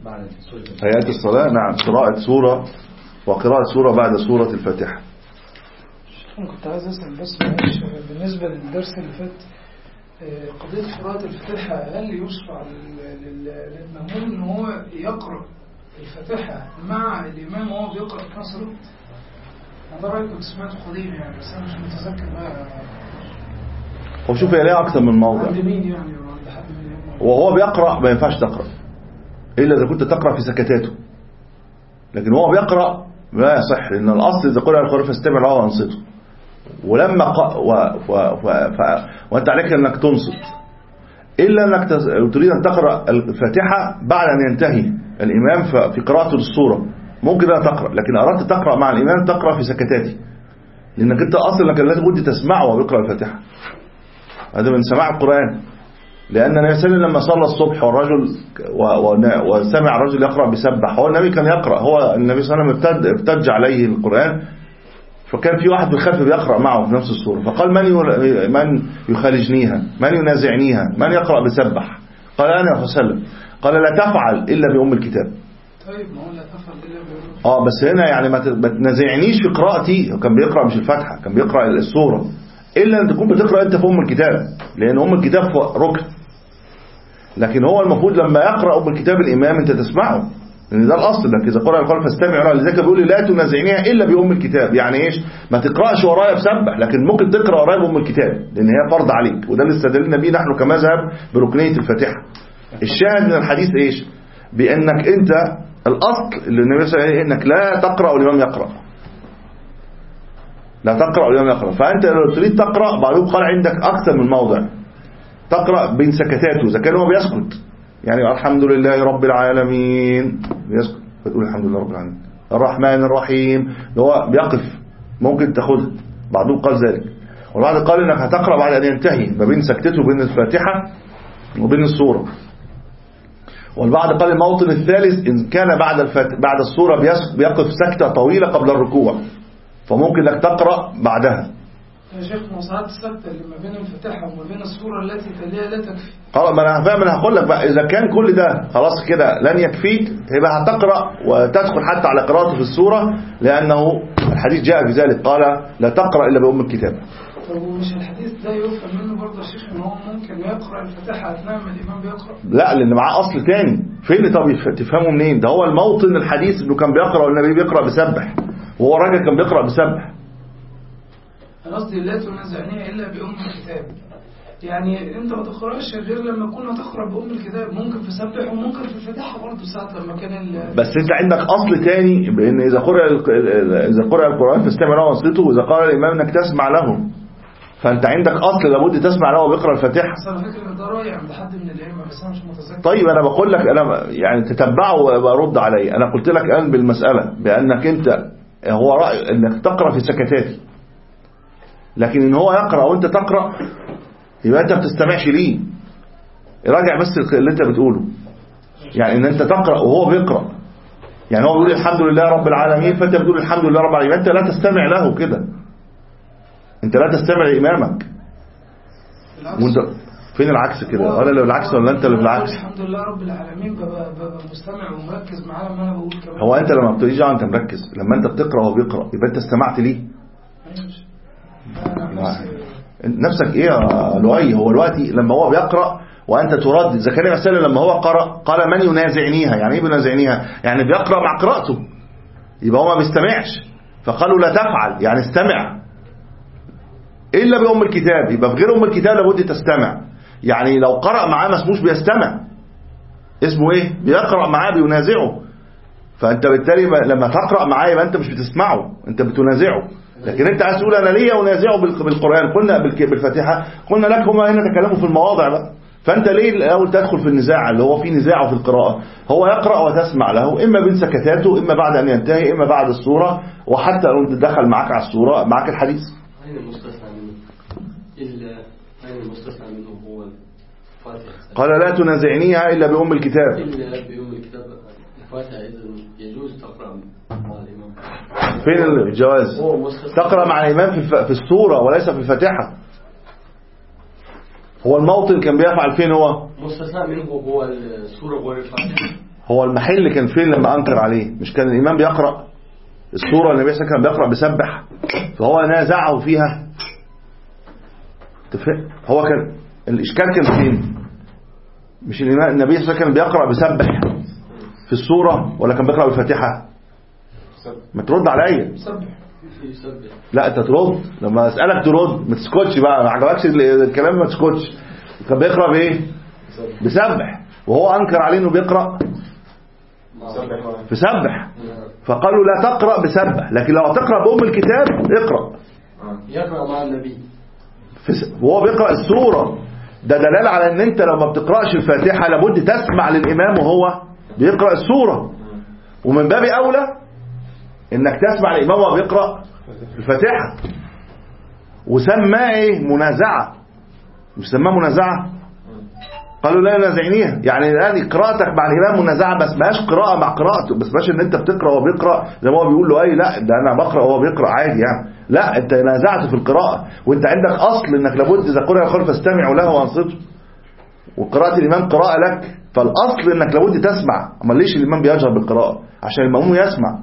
بعد سورة هيئة الصلاة نعم قراءة سورة وقراءة سورة بعد سورة الفاتحة أنا كنت عايز أسأل بس معلش بالنسبة للدرس اللي فات آه، قضية قراءة الفاتحة هل يشرع لل- لل- للمأمون إن هو يقرأ الفاتحة مع الإمام وهو بيقرأ في نفس الوقت؟ أنا ده رأيي كنت سمعته قديم يعني بس أنا مش متذكر بقى وشوف هي ليها أكثر من موضع عند مين يعني عند حد من الإمام وهو بيقرأ ما ينفعش تقرأ إلا إذا كنت تقرأ في سكتاته لكن هو بيقرأ لا يصح لأن الأصل إذا قرأ القرآن فاستمع له وأنصته ولما ق... و... و... و... ف... وأنت عليك أنك تنصت إلا أنك تز... تريد أن تقرأ الفاتحة بعد أن ينتهي الإمام ف... في قراءته للسورة ممكن لا تقرأ لكن أردت تقرأ مع الإمام تقرأ في سكتاته لأنك أنت أصلا لك لابد تسمعه وهو بيقرأ الفاتحة هذا من سماع القرآن لأن النبي صلى الله عليه وسلم لما صلى الصبح والرجل و... و... وسمع الرجل يقرأ بسبح هو النبي كان يقرأ هو النبي صلى الله عليه وسلم ابتد... ابتج عليه القرآن فكان في واحد بالخلف بيقرأ معه في نفس السورة فقال من ي... من يخالجنيها من ينازعنيها من يقرأ بسبح قال أنا يا وسلم قال لا تفعل إلا بأم الكتاب طيب ما هو لا تفعل إلا بيقول اه بس هنا يعني ما ت- ما تنازعنيش في قراءتي هو كان بيقرأ مش الفاتحة كان بيقرأ السورة إلا أن تكون بتقرأ أنت في أم الكتاب لأن أم الكتاب ف- ركن لكن هو المفروض لما يقرأ أم الكتاب الإمام أنت تسمعه لأن ده الأصل لك إذا قرأ القرآن فاستمع له لذلك بيقول لي لا تنازعنيها إلا بأم الكتاب يعني إيش ما تقرأش ورايا بسبح لكن ممكن تقرأ ورايا بأم الكتاب لأن هي فرض عليك وده اللي استدلنا بيه نحن كمذهب بركنية الفاتحة الشاهد من الحديث إيش بأنك أنت الأصل اللي النبي صلى الله عليه وسلم إنك لا تقرأ والإمام يقرأ لا تقرأ والإمام يقرأ فأنت لو تريد تقرأ بعضهم قال عندك أكثر من موضع تقرأ بين سكتاته إذا كان هو بيسكت يعني الحمد لله رب العالمين بيسكت فتقول الحمد لله رب العالمين الرحمن الرحيم هو بيقف ممكن تاخدها بعضهم قال ذلك والبعض قال انك هتقرأ بعد ان ينتهي ما بين سكتته وبين الفاتحة وبين السورة والبعض قال الموطن الثالث إن كان بعد الفات... بعد السورة بيس- بيقف سكتة طويلة قبل الركوع فممكن لك تقرأ بعدها يا شيخ مصاعات السكتة اللي ما بين الفاتحة وما بين السورة التي تليها لا تكفي خلاص ما انا فاهم انا هقول لك بقى اذا كان كل ده خلاص كده لن يكفيك يبقى هتقرا وتدخل حتى على قراءته في السوره لانه الحديث جاء في ذلك قال لا تقرا الا بام الكتاب طب ومش الحديث ده يفهم منه برضه يا شيخ ان هو ممكن يقرأ الفاتحة أثناء ما الإمام بيقرأ لا لان معاه اصل تاني فين طب يف- تفهمه منين ده هو الموطن الحديث انه كان بيقرا والنبي بيقرا بسبح وهو راجل كان بيقرا بسبح أنا قصدي لا تنازعنيها إلا بأم الكتاب يعني أنت ما تقرأش غير لما تكون هتقرأ بأم الكتاب ممكن في سبح وممكن في الفاتحة برضه ساعة لما كان ال بس انت عندك اصل تاني بان اذا قرأ ال- ال- اذا قرأ القران فاستمع له وانصته واذا قال الامام انك تسمع له فانت عندك اصل لابد تسمع له وبيقرا الفاتحه بس أنا فاكر إن ده رايح عند حد من الأئمة بس أنا مش متذكر طيب انا بقول لك انا يعني تتبعه وارد عليه انا قلت لك الان بالمساله بانك انت هو راي انك تقرا في سكتاتي لكن ان هو يقرا وانت تقرا يبقى انت ما بتستمعش ليه راجع بس اللي انت بتقوله يعني ان انت تقرا وهو بيقرا يعني هو بيقول الحمد لله رب العالمين فانت بتقول الحمد لله رب العالمين انت لا تستمع له كده انت لا تستمع لامامك بالعكس. وانت فين العكس كده ولا اللي بالعكس ولا انت اللي بالعكس الحمد لله رب العالمين ببقى, ببقى مستمع ومركز معاه لما أنا بقول كمان هو انت لما بتيجي انت مركز لما انت بتقرا وهو بيقرا يبقى انت استمعت ليه ماشي. أنا عن نفسي- نفسك ايه يا لؤي هو دلوقتي لما هو بيقرا وانت تردد زكريا مثلا لما هو قرا قال من ينازعنيها يعني ايه بينازعنيها يعني بيقرا مع قراءته يبقى هو ما بيستمعش فقالوا لا تفعل يعني استمع الا بام الكتاب يبقى في غير ام الكتاب لابد تستمع يعني لو قرأ معاه ما اسموش بيستمع اسمه ايه بيقرأ معاه بينازعه فانت بالتالي لما تقرأ معاه يبقى انت مش بتسمعه انت بتنازعه لكن انت عايز تقول انا ليه انازعه بالق- بالقرآن قلنا بالك- بالفاتحة قلنا لك هما هنا تكلموا في المواضع بقى فانت ليه الاول تدخل في النزاع اللي هو في نزاعه في القراءة هو يقرأ وتسمع له اما بين سكتاته اما بعد ان ينتهي اما بعد السورة وحتى لو انت دخل معاك على السورة معاك الحديث أين المستثنى منه؟ إلا أين المستثنى منه هو الفاتحة قال لا تنازعنيها الا بأم الكتاب إلا بيوم الكتاب الفاتحة إذا يجوز تقرأ مع الإمام فين الجواز هو مستثنى تقرأ مع الإمام في الف- في السورة وليس في الفاتحة هو الموطن كان بيفعل فين هو مستثنى منه هو السورة غير الفاتحة هو المحل كان فين لما أنكر عليه مش كان الإمام بيقرأ السورة النبي صلى الله عليه وسلم كان بيقرأ بسبح فهو نازعه فيها تفهم هو كان الإشكال كان فين مش الإمام النبي صلى الله عليه وسلم كان بيقرأ بسبح في السورة ولا كان بيقرأ بالفاتحة ما ترد عليا سبح في سبح لا انت ترد لما اسالك ترد ما تسكتش بقى ما عجبكش ال- الكلام ما تسكتش كان بيقرا بايه بسبح وهو انكر عليه انه بيقرا بسبح فقالوا لا تقرا بسبح لكن لو هتقرا بام الكتاب اقرا يقرأ مع النبي في س- وهو بيقرا السوره ده دلاله على ان انت لو ما بتقراش الفاتحه لابد تسمع للامام وهو بيقرا السوره ومن باب اولى انك تسمع الامام وهو بيقرا الفاتحه وسماه ايه منازعه مش سماه منازعه قالوا لا نازعنيها يعني الان قراءتك مع الامام منازعه بس ماش قراءه مع قراءته بس ماش ان انت بتقرا وهو بيقرا زي ما هو بيقول له اي لا ده انا بقرا وهو بيقرا عادي يعني لا انت نازعته في القراءه وانت عندك اصل انك لابد اذا قرأ القرآن فاستمعوا له وانصتوا وقراءة الإمام قراءة لك فالأصل إنك لابد تسمع أما ليش الإمام بيجهر بالقراءة عشان المأموم يسمع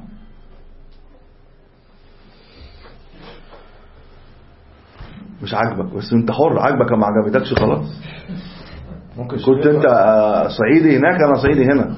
مش عاجبك بس انت حر عاجبك ما عجبتكش خلاص ممكن كنت انت آه، صعيدي هناك انا صعيدي هنا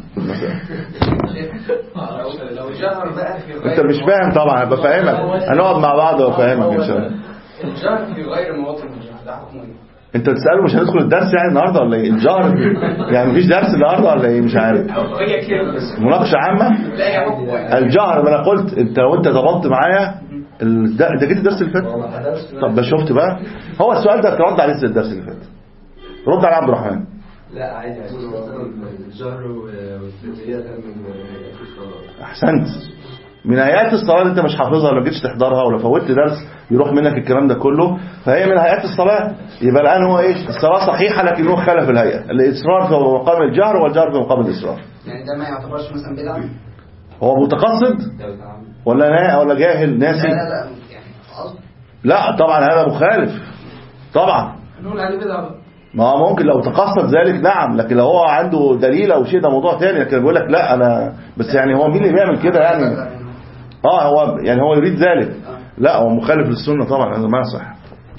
لو لو جهر بقى في غير انت مش فاهم طبعا هبقى فاهمك هنقعد مع بعض وافهمك ان شاء الله الجهر في غير مواطن الجهر ده حكمه ايه؟ انت تساله مش هندخل الدرس يعني النهارده ولا ايه الجهر يعني مفيش درس النهارده ولا ايه مش عارف هي كده بس مناقشه عامه لا هي حكم واحد الجهر ما انا قلت انت لو انت ضبطت معايا الد- انت جيت الدرس اللي فات طب ده شفت بقى هو السؤال ده ترد عليه زي الدرس اللي فات رد على عبد الرحمن لا عادي عادي الجهر والتسجيل ده من الصلاة احسنت من هيئات الصلاه اللي انت مش حافظها ولا جيتش تحضرها ولا فوتت درس يروح منك الكلام ده كله فهي من هيئات الصلاه يبقى الان هو ايه الصلاه صحيحه لكن هو خالف الهيئه الاصرار في مقام الجهر والجهر في مقام الاصرار يعني ده ما يعتبرش مثلا بدعه؟ هو متقصد ولا نا ولا جاهل لا ناسي لا لا يعني قصد لا طبعا هذا مخالف طبعا نقول عليه بدعة بقى ما هو ممكن لو تقصد ذلك نعم لكن لو هو عنده دليل او شيء ده موضوع تاني لكن بيقول لك لا انا بس يعني هو مين اللي بيعمل كده يعني اه هو يعني هو يريد ذلك لا هو مخالف للسنه طبعا هذا ما يصح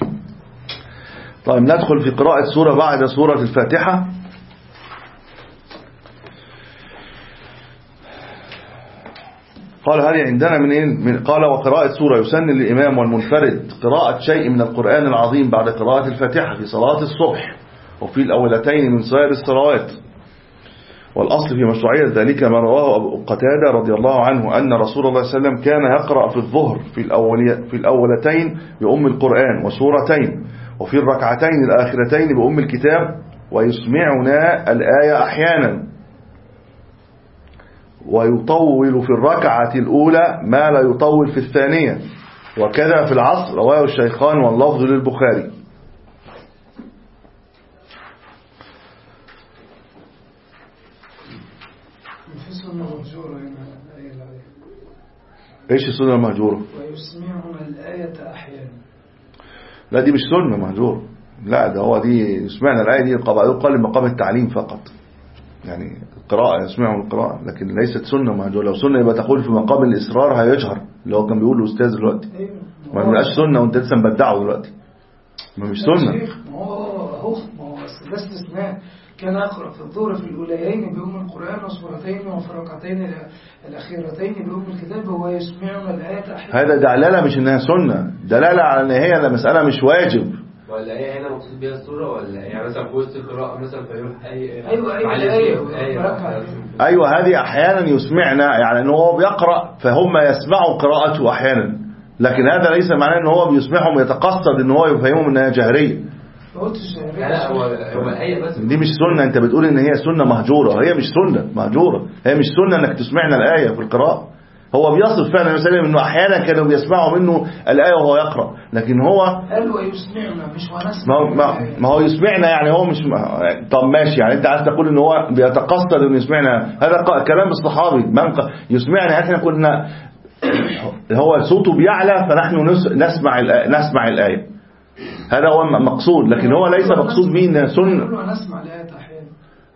طيب ندخل في قراءة سورة بعد سورة الفاتحة قال هذه عندنا من إيه؟ من قال وقراءة سورة يسن للإمام والمنفرد قراءة شيء من القرآن العظيم بعد قراءة الفاتحة في صلاة الصبح وفي الأولتين من سائر الصلوات والأصل في مشروعية ذلك ما رواه أبو قتادة رضي الله عنه أن رسول الله صلى الله عليه وسلم كان يقرأ في الظهر في, الأول في الأولتين بأم القرآن وسورتين وفي الركعتين الآخرتين بأم الكتاب ويسمعنا الآية أحيانا ويطول في الركعة الأولى ما لا يطول في الثانية وكذا في العصر رواه الشيخان واللفظ للبخاري في سنة مهجورة هنا الآية العليا ايش السنة المهجورة ويسمعنا الآية أحيانا لا دي مش سنة مهجورة لا ده هو دي سمعنا الآية دي قبل قال مقام التعليم فقط يعني القراءة يسمعوا القراءة لكن ليست سنة مهجورة لو سنة يبقى تقول في مقام الإصرار هيجهر اللي هو كان بيقول الأستاذ دلوقتي أيوة ما بيبقاش سنة وانت لسه مبدعه دلوقتي ما مش يا سنة شيخ، ما هو هو ما هو بس ده استثناء كان يقرأ في الظهر في الأوليين بأم القرآن وسورتين وفي الركعتين ال- الأخيرتين بأم الكتاب وهو يسمعنا الآية أحيانا هذا دلالة مش انها سنة دلالة على ان هي مسألة مش واجب ولا هي هنا مقصود بيها السورة ولا يعني مثلا في وسط القراءة مثلا فيروح أي أيوة، أيوة، معلش، أيوة، آية بركعة. ايوه هذه احيانا يسمعنا يعني ان هو بيقرأ فهم يسمعوا قراءته احيانا لكن هذا ليس معناه ان هو بيسمعهم يتقصد ان هو يفهمهم انها جهرية ما قلتش يا لا لا هو ريت. هو الآية بس دي مش سنة انت بتقول ان هي سنة مهجورة هي مش سنة مهجورة هي مش سنة انك تسمعنا الآية في القراءة هو بيصف فعلا مثلا انه احيانا كانوا بيسمعوا منه الآية وهو يقرأ لكن هو قال ويسمعنا مش ما ونسمع هو, ما, ما هو يسمعنا يعني هو مش طب ماشي يعني انت عايز تقول ان هو بيتقصد انه يسمعنا هذا ق- كلام الصحابي من ق- يسمعنا احنا كنا هو صوته بيعلى فنحن نس- نسمع الآية نسمع الآية هذا هو مقصود لكن هو ليس مقصود به انها سنة نقول ونسمع الآية أحيانا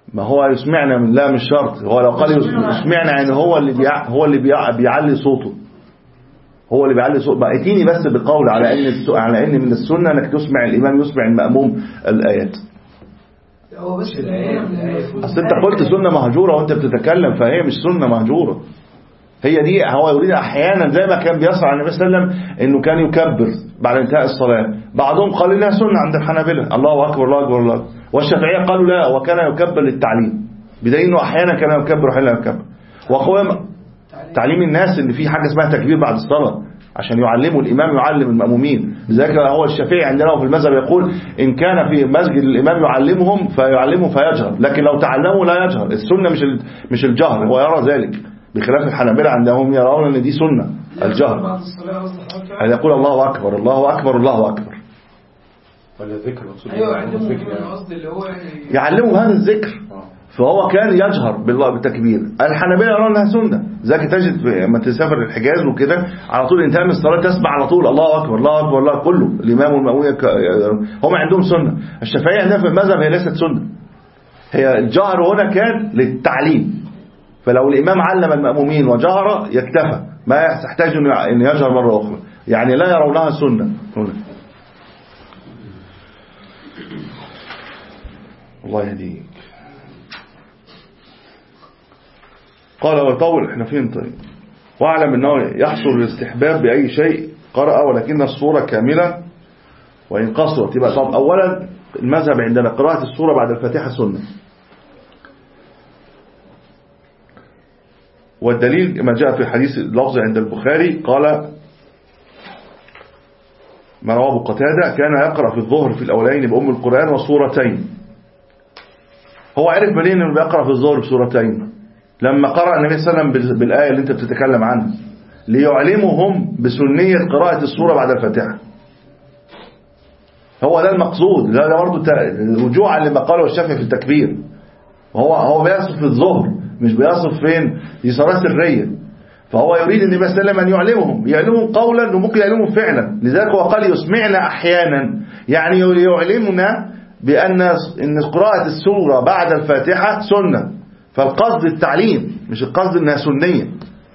ما هو يسمعنا من لا مش شرط هو لو قال يس- يسمعنا يعني هو اللي بيع هو اللي بيع بيعلي صوته هو اللي بيعلي صوته بقى اتيني بس بقول على ان الس- على ان من السنه انك تسمع الامام يسمع الماموم الايات هو بس الآية من المفروض اصل انت قلت سنه مهجوره وانت بتتكلم فهي مش سنه مهجوره هي دي هو يريد احيانا زي ما كان بيصل على النبي صلى الله عليه وسلم انه كان يكبر بعد انتهاء الصلاه بعضهم قال انها سنه عند الحنابلة الله اكبر الله اكبر الله أكبر. والشافعيه قالوا لا وكان يكبر للتعليم بدليل انه احيانا كان يكبر وحين لا يكبر وهو تعليم الناس ان في حاجه اسمها تكبير بعد الصلاه عشان يعلموا الامام يعلم المامومين لذلك هو الشافعي عندنا في المذهب يقول ان كان في مسجد الامام يعلمهم فيعلمهم فيجهر لكن لو تعلموا لا يجهر السنه مش ال- مش الجهر هو يرى ذلك بخلاف الحنابلة عندهم يرون ان دي سنه الجهر بعد الصلاة قصد حضرتك أن يقول الله اكبر الله اكبر الله اكبر ولا ذكر مقصود ايوه عندهم ذكر من قصدي اللي هو يعني يعلموا هذا الذكر فهو كان يجهر بالله بالتكبير الحنابلة يرون انها سنه ذلك تجد في- لما تسافر الحجاز وكده على طول انتهى من الصلاه تسمع على طول الله اكبر الله اكبر الله كله الامام والمأمون يك- هم عندهم سنه الشافعيه عندنا في المذهب هي ليست سنه هي الجهر هنا كان للتعليم فلو الامام علم المأمومين وجهر يكتفى ما يحتاج انه ان يجهر مره اخرى يعني لا يرونها سنه هنا الله يهديك قال ويطول احنا فين طيب واعلم انه يحصل الاستحباب باي شيء قرأ ولكن الصورة كاملة وان قصرت يبقى طب اولا المذهب عندنا قراءة الصورة بعد الفاتحة سنة والدليل ما جاء في حديث اللفظ عند البخاري قال ما رواه ابو قتادة كان يقرأ في الظهر في الأولين بأم القرآن وصورتين هو عرف منين انه بيقرأ في الظهر بسورتين لما قرأ النبي صلى الله عليه وسلم بال- بالآية اللي انت بتتكلم عنها ليعلمهم بسنية قراءة السورة بعد الفاتحة هو ده المقصود ده ده برضه تا- رجوعا لما قاله الشافعي في التكبير وهو هو بيصف في الظهر مش بيصف فين في صلاة سرية فهو يريد النبي صلى الله عليه وسلم أن يعلمهم يعلمهم قولا وممكن يعلمهم فعلا لذلك هو قال يسمعنا أحيانا يعني يعلمنا بأن إن قراءة السورة بعد الفاتحة سنة فالقصد التعليم مش القصد إنها سنية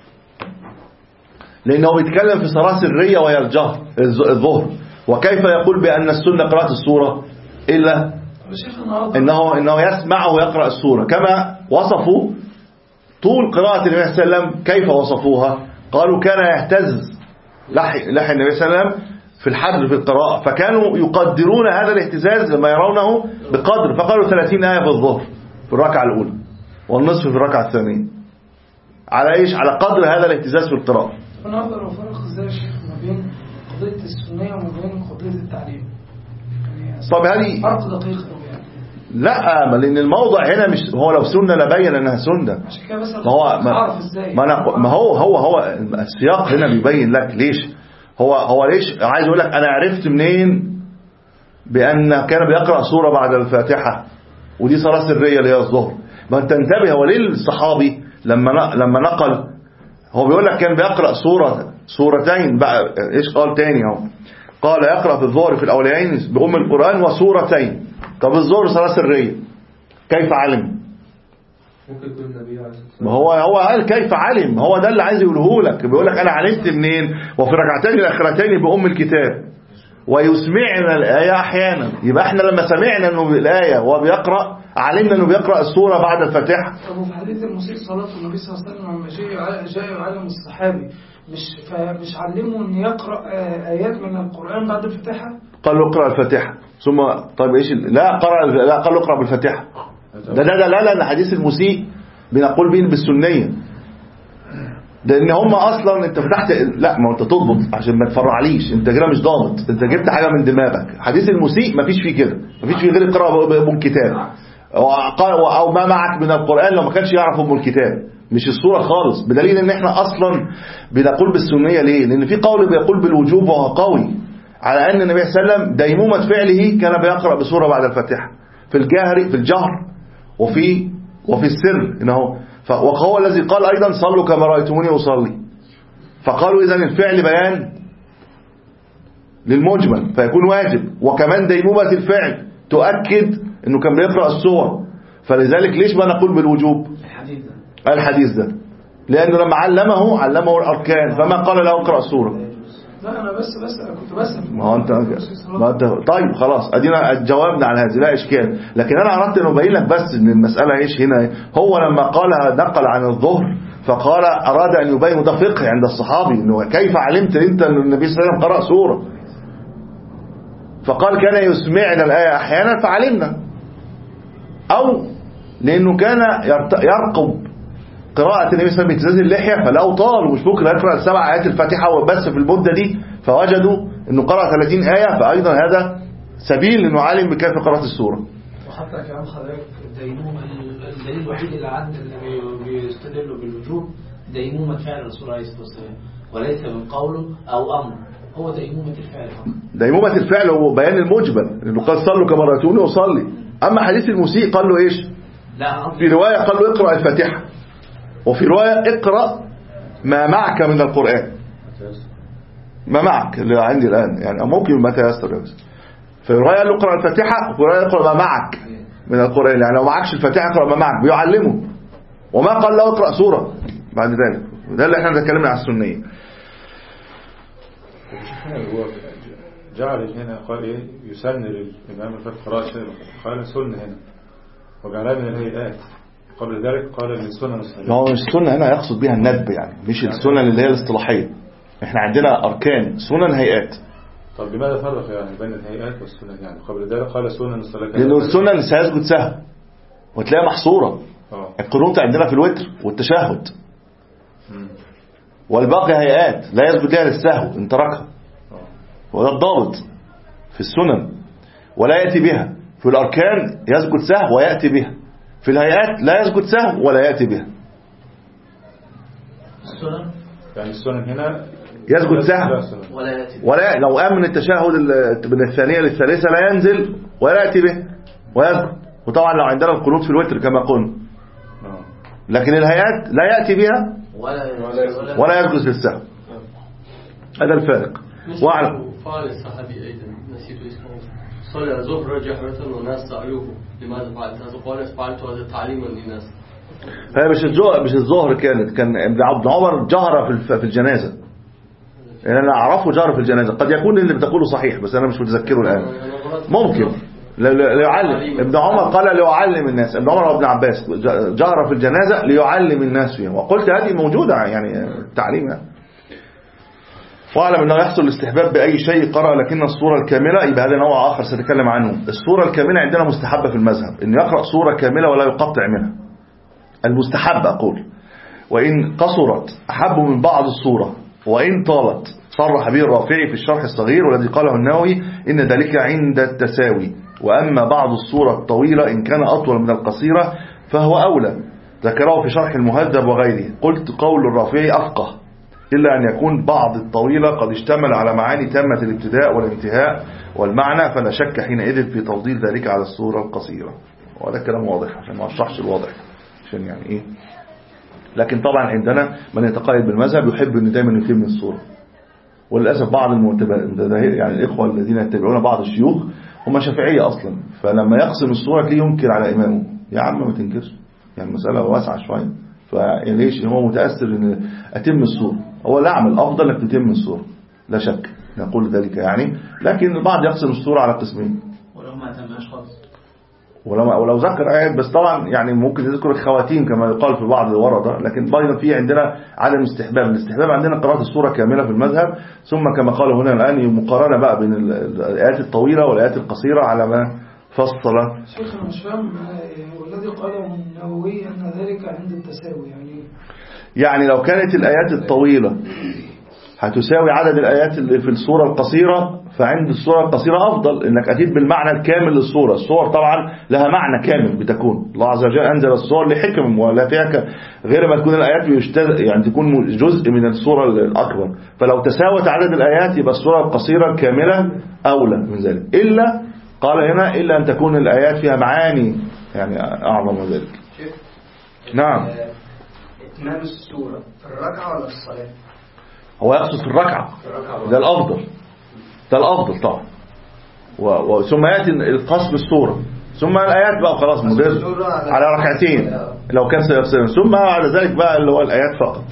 لأنه بيتكلم في صلاة سرية وهي الجهر الز- الظهر وكيف يقول بأن السنة قراءة السورة إلا الشيخ النهارده إنه, إنه يسمع ويقرأ السورة كما وصفوا طول قراءة النبي صلى الله عليه وسلم كيف وصفوها قالوا كان يهتز لحي, لحي النبي صلى الله عليه وسلم في الحدر في القراءة فكانوا يقدرون هذا الاهتزاز لما يرونه بقدر فقالوا 30 آية في الظهر في الركعة الأولى والنصف في الركعة الثانية على ايش على قدر هذا الاهتزاز في القراءة انا اقدر افرق ازاي يا شيخ ما بين قضيه السنيه وما بين قضيه التعليم يعني طب هذه فرق دقيق قوي يعني لا ما لان الموضع هنا مش هو لو سنة لبين انها سنة عشان كده بس ما هو ما, اعرف ازاي ما, أنا ما هو هو هو السياق هنا بيبين لك ليش هو هو ليش عايز اقول لك انا عرفت منين بان كان بيقرا سوره بعد الفاتحه ودي صلاه سريه اللي هي الظهر ما انت انتبه هو ليه الصحابي لما ن- لما نقل هو بيقول لك كان بيقرا سوره سورتين بقى ايش قال تاني اهو قال يقرا في الظهر في الاولين بام القران وسورتين طب الظهر صلاه سريه كيف علم ممكن يكون النبي عليه الصلاة والسلام ما هو هو قال كيف علم هو ده اللي عايز يقوله لك بيقول لك انا علمت منين وفي ركعتين الاخرتين بام الكتاب ويسمعنا الايه احيانا يبقى احنا لما سمعنا انه الايه وهو بيقرا علمنا انه بيقرا السوره بعد الفاتحه طب وفي حديث المسيء صلاة النبي صلى الله عليه وسلم لما جاء يع- جاء يعلم الصحابي مش فمش علمه ان يقرا آه، ايات من القران بعد الفاتحه قال له اقرا الفاتحه ثم طيب ايش ال- لا قرأ لا قال له اقرا بالفاتحه ده ده دلاله ان حديث المسيء بنقول به بالسنيه لان هم اصلا انت فتحت لا ما هو انت تضبط عشان ما تفرعليش انت كده مش ضابط انت جبت حاجه من دماغك حديث المسيء ما فيش فيه كده ما فيش فيه غير اقرا ام الكتاب وقال- او ما معك من القران لو ما كانش يعرف ام الكتاب مش الصوره خالص بدليل ان احنا اصلا بنقول بالسنيه ليه لان في قول بيقول بالوجوب وهو قوي على ان النبي صلى الله عليه وسلم ديمومه فعله كان بيقرا بسوره بعد الفاتحه في الجهر في الجهر وفي وفي السر انه ف- وهو الذي قال ايضا صلوا كما رايتموني اصلي فقالوا اذا الفعل بيان للمجمل فيكون واجب وكمان ديمومه الفعل تؤكد انه كان بيقرا السور فلذلك ليش ما نقول بالوجوب الحديث ده الحديث ده لأنه لما علمه علمه الأركان فما قال له اقرأ سورة لا انا بس بس انا كنت بسأل ما هو انت ما انت طيب خلاص ادينا جاوبنا على هذه لا اشكال لكن انا اردت ان ابين لك بس ان المساله ايش هنا هو لما قال نقل عن الظهر فقال اراد ان يبين ده فقه عند الصحابي انه كيف علمت انت ان النبي صلى الله عليه وسلم قرأ سوره فقال كان يسمعنا الايه احيانا فعلمنا او لانه كان يرت- يرقب قراءة النبي صلى الله عليه وسلم باتزاز اللحية فلقوا طال ومش ممكن يقرأ السبع آيات الفاتحة وبس في المدة دي فوجدوا انه قرأ 30 آية فأيضا هذا سبيل انه عالم بكيف قراءة السورة وحتى كلام حضرتك ديمومة الدليل الوحيد اللي عند اللي بي- بيستدلوا بالوجوب ديمومة فعل الرسول عليه الصلاة والسلام وليس من قوله أو أمر هو ديمومة الفعل فقط ديمومة الفعل هو بيان المجبل انه قال صلوا كما رأيتوني وصلي اما حديث المسيء قال له ايش لا في رواية قال له اقرأ الفاتحة وفي رواية اقرأ ما معك من القرآن ما معك اللي عندي الآن يعني أو ممكن ما تيسر بس في رواية قال له اقرأ الفاتحة وفي رواية اقرأ ما معك من القرآن يعني لو معكش الفاتحة اقرأ ما معك بيعلمه وما قال له اقرأ سورة بعد ذلك ده اللي احنا اتكلمنا على السنية هو جعل هنا قال ايه يسن للإمام الفتح قراءة شيء قال سن هنا وجعلها من الهيئات قبل ذلك قال من سنن ما الصلاة هو مش السنة هنا يقصد بها الندب يعني مش السنن اللي هي الاصطلاحية احنا عندنا أركان سنن هيئات طب لماذا فرق يعني بين الهيئات والسنن يعني قبل ذلك قال سنن الصلاة لأنه السنن سيسجد سهو وتلاقيها محصورة اه القنوت عندنا في الوتر والتشهد مم. والباقي هيئات لا يسجد لها للسهو ان تركها اه وده الضابط في السنن ولا يأتي بها في الأركان يسجد سهو ويأتي بها في الهيئات لا يسجد سهو ولا يأتي بها السنن يعني السنن هنا يسجد سهو لا سنن. ولا يأتي ولا لو قام من التشهد ال- من الثانية للثالثة لا ينزل ولا يأتي به ويسجد وطبعا لو عندنا القنوت في الوتر كما قلنا اه لكن الهيئات لا يأتي بها ولا ولا- ولا يسجد للسهو هذا الفارق واعلم فعل الصحابي أيضا نسيت اسمه صلى ظهر جهرة والناس سألوه لماذا فعلت هذا قال فعلت هذا تعليما للناس هي مش الظهر مش الظهر كانت كان ابن عبد عمر جهر في الف- في الجنازة يعني انا اعرفه جهر في الجنازة قد يكون اللي بتقوله صحيح بس انا مش متذكره الان ممكن لا- لا- ليعلم ابن عمر قال ليعلم الناس ابن عمر وابن عباس ج- جهر في الجنازة ليعلم الناس فيها وقلت هذه موجودة يعني تعليم يعني. واعلم انه يحصل الاستحباب باي شيء قرأ لكن الصورة الكاملة يبقى هذا نوع اخر سنتكلم عنه الصورة الكاملة عندنا مستحبة في المذهب ان يقرأ صورة كاملة ولا يقطع منها المستحب أقول وإن قصرت أحب من بعض الصورة وإن طالت صرح به الرافعي في الشرح الصغير والذي قاله النووي إن ذلك عند التساوي وأما بعض الصورة الطويلة إن كان أطول من القصيرة فهو أولى ذكره في شرح المهذب وغيره قلت قول الرافعي أفقه إلا أن يكون بعض الطويلة قد اشتمل على معاني تامة الابتداء والانتهاء والمعنى فلا شك حينئذ في تفضيل ذلك على الصورة القصيرة وهذا كلام واضح عشان ما أشرحش الواضح عشان يعني إيه لكن طبعا عندنا من يتقيد بالمذهب يحب أن دايما يتم الصورة وللأسف بعض المتبع يعني الإخوة الذين يتبعون بعض الشيوخ هم شافعية أصلا فلما يقسم الصورة تلاقيه ينكر على إمامه يا عم ما تنكرش يعني المسألة واسعة شوية فليش هو متأثر أن أتم الصورة هو الأعمل أفضل أنك تتم الصورة لا شك نقول ذلك يعني لكن البعض يقسم الصورة على قسمين ولو ما تماش خالص ولو ولو ذكر آيات بس طبعا يعني ممكن يذكر الخواتيم كما يقال في بعض الوردة لكن أيضا في عندنا عدم استحباب الاستحباب عندنا قراءة السورة كاملة في المذهب ثم كما قال هنا الآن مقارنة بقى بين ال- الآيات الطويلة والآيات القصيرة على ما فصل شيخ انا مش فاهم آه، والذي قاله النووي ان ذلك عند التساوي يعني يعني لو كانت الآيات الطويلة هتساوي عدد الآيات اللي في الصورة القصيرة فعند الصورة القصيرة أفضل إنك أتيت بالمعنى الكامل للصورة الصور طبعا لها معنى كامل بتكون الله عز وجل أنزل الصور لحكم ولا فيها ك- غير ما تكون الآيات يشتغل يعني تكون جزء من الصورة الأكبر فلو تساوت عدد الآيات يبقى الصورة القصيرة الكاملة أولى من ذلك إلا قال هنا إلا أن تكون الآيات فيها معاني يعني أعظم من ذلك شيخ نعم آه، اتمام السورة في الركعة ولا في الصلاة؟ هو يقصد في الركعة في الركعة ده الأفضل ده الأفضل طبعا و- و- ثم يأتي القص بالصورة ثم الآيات بقى خلاص مدرس على ركعتين لو كان سيفصل ثم بعد ذلك بقى اللي هو الآيات فقط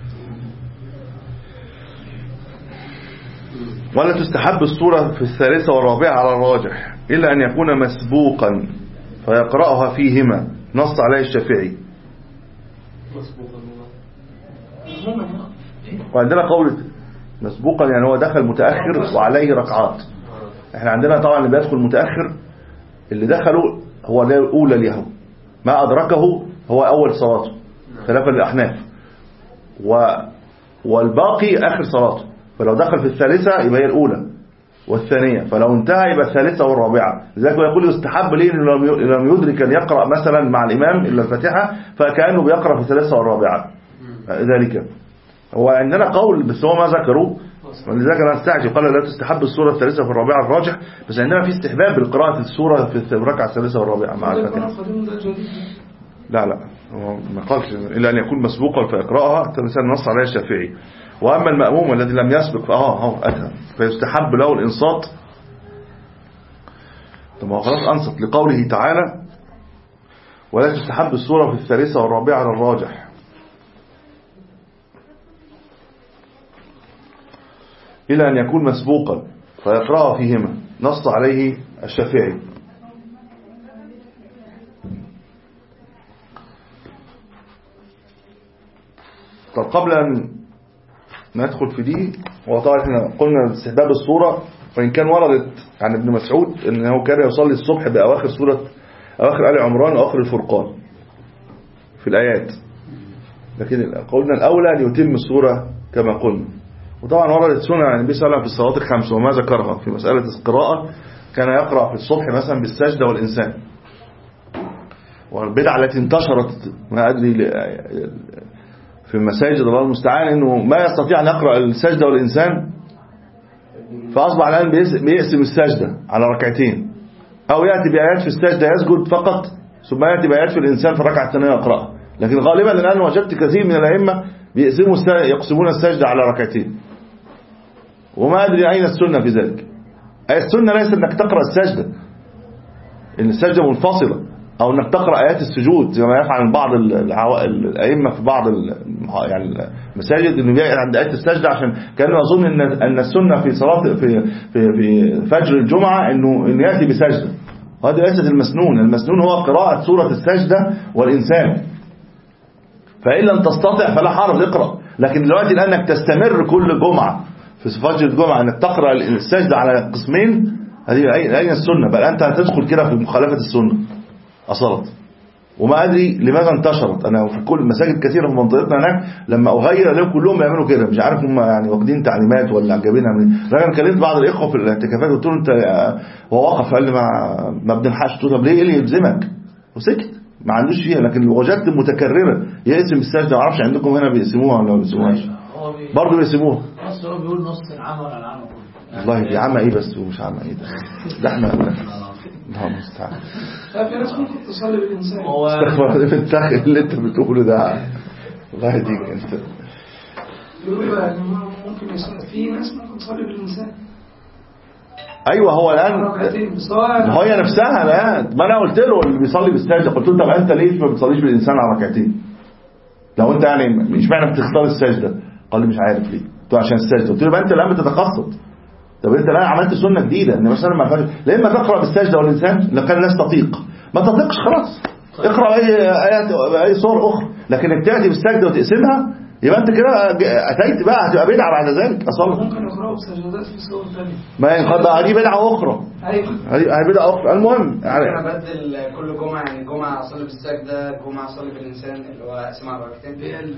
ولا تستحب الصورة في الثالثة والرابعة على الراجح إلا أن يكون مسبوقا فيقرأها فيهما نص عليه الشافعي مسبوقا عموما إيه؟ وعندنا قول مسبوقا يعني هو دخل متأخر وعليه ركعات احنا عندنا طبعا اللي بيدخل متأخر اللي دخلوا هو ده الأولى له ما أدركه هو أول صلاته خلافا للأحناف و والباقي آخر صلاته فلو دخل في الثالثة يبقى هي الأولى والثانية فلو انتهى يبقى الثالثة والرابعة لذلك هو يقول يستحب ليه إنه لم ي- لم يدرك أن يقرأ مثلا مع الإمام إلا الفاتحة فكأنه بيقرأ في الثالثة والرابعة ذلك هو عندنا قول بس هو ما ذكروه ولذلك انا استعجب قال لا تستحب السورة الثالثة في الرابعة الراجح بس عندنا في استحباب لقراءة السورة في الركعة الثالثة والرابعة مع ده الفاتحة القرآن القديم ده جديد لا لا هو ما قالش إلا أن يكون مسبوقا فيقرأها تمثال نص عليها الشافعي وأما المأموم الذي لم يسبق فاه هو أتى فيستحب له الإنصات طب ما هو خلاص أنصت لقوله تعالى ولا تستحب السورة في الثالثة والرابعة على الراجح إلى أن يكون مسبوقا فيقرأها فيهما نص عليه الشافعي طب قبل أن ندخل في دي هو طبعا احنا قلنا استحباب الصورة وإن كان وردت عن ابن مسعود أنه كان يصلي الصبح بأواخر سورة أواخر آل عمران وأواخر الفرقان في الآيات لكن قولنا الأولى أن يتم السورة كما قلنا وطبعا وردت سنة عن النبي صلى الله عليه وسلم في الصلوات الخمس وما ذكرها في مسألة القراءة كان يقرأ في الصبح مثلا بالسجدة والإنسان والبدعة التي انتشرت ما أدري ل- في المساجد الله المستعان انه ما يستطيع ان يقرأ السجدة والإنسان فأصبح الآن بيس- بيقسم السجدة على ركعتين أو يأتي بآيات في السجدة يسجد فقط ثم يأتي بآيات في الإنسان في الركعة الثانية يقرأها لكن غالبا الآن وجدت كثير من الأئمة بيقسموا الس- يقسمون السجدة على ركعتين وما أدري أين السنة في ذلك أي السنة ليست أنك تقرأ السجدة إن السجدة منفصلة أو أنك تقرأ آيات السجود زي ما يفعل بعض ال- العوا- الأئمة في بعض ال- يعني المساجد إنه بيقعد عند آية السجدة عشان كانوا يظن أن أن السنة في صلاة في في في فجر الجمعة إنه إنه يأتي بسجدة وهذه ليست المسنون المسنون هو قراءة سورة السجدة والإنسان فإن لم تستطع فلا حرج اقرأ لكن دلوقتي لأنك تستمر كل جمعة في فجر الجمعة أنك تقرأ السجدة على قسمين هذه أين أين السنة بل أنت هتدخل كده في مخالفة السنة أصلا وما أدري لماذا انتشرت أنا في كل مساجد كثيرة في منطقتنا هناك لما أغير لهم كلهم يعملوا كده مش عارف هم يعني واخدين تعليمات ولا جايبينها من لكن كلمت بعض الإخوة في الاعتكافات قلت له أنت هو وقف قال لي ما ما بنلحقش قلت له طب ليه إيه اللي يلزمك وسكت ما عندوش فيها لكن وجدت متكررة يقسم السجدة ما اعرفش عندكم هنا بيقسموها ولا ما بيقسموهاش هو بي- برضه بيقسموها بس هو بيقول نص العمى ولا العمى كله والله دي عمى ايه بس ومش عمى ايه ده ده احنا الله المستعان لا في ناس ممكن تصلي بالإنسان هو استغفر الله في التخ اللي انت بتقوله ده الله يهديك انت يقول بقى إن ممكن يصلي في ناس ممكن تصلي بالإنسان ايوه هو الان ركعتين بس هو ما هي نفسها لا ما انا قلت له اللي بيصلي بالسجده قلت له طب انت ليه ما بتصليش بالانسان على ركعتين لو انت يعني مش معنى بتختار السجده قال لي مش عارف ليه قلت له عشان السجده قلت له يبقى انت الان بتتقصد طب انت الان عملت سنه جديده ان مثلا ما فيهاش لا اما تقرا بالسجده والانسان لو كان الناس تطيق ما تطيقش خلاص اقرا اي ايات اي صور اخرى لكن انك تاتي بالسجده وتقسمها يبقى انت كده اتيت بقى هتبقى بدعه بعد ذلك اصلا ممكن يقرأوا سجدات في صور ثانية ما ينقضى دي بدعه اخرى أيوه هذه هذه بدعه اخرى المهم يعني انا بدل كل جمعه يعني جمعه اصلي بالسجده جمعه اصلي بالانسان اللي هو اقسمها على ركعتين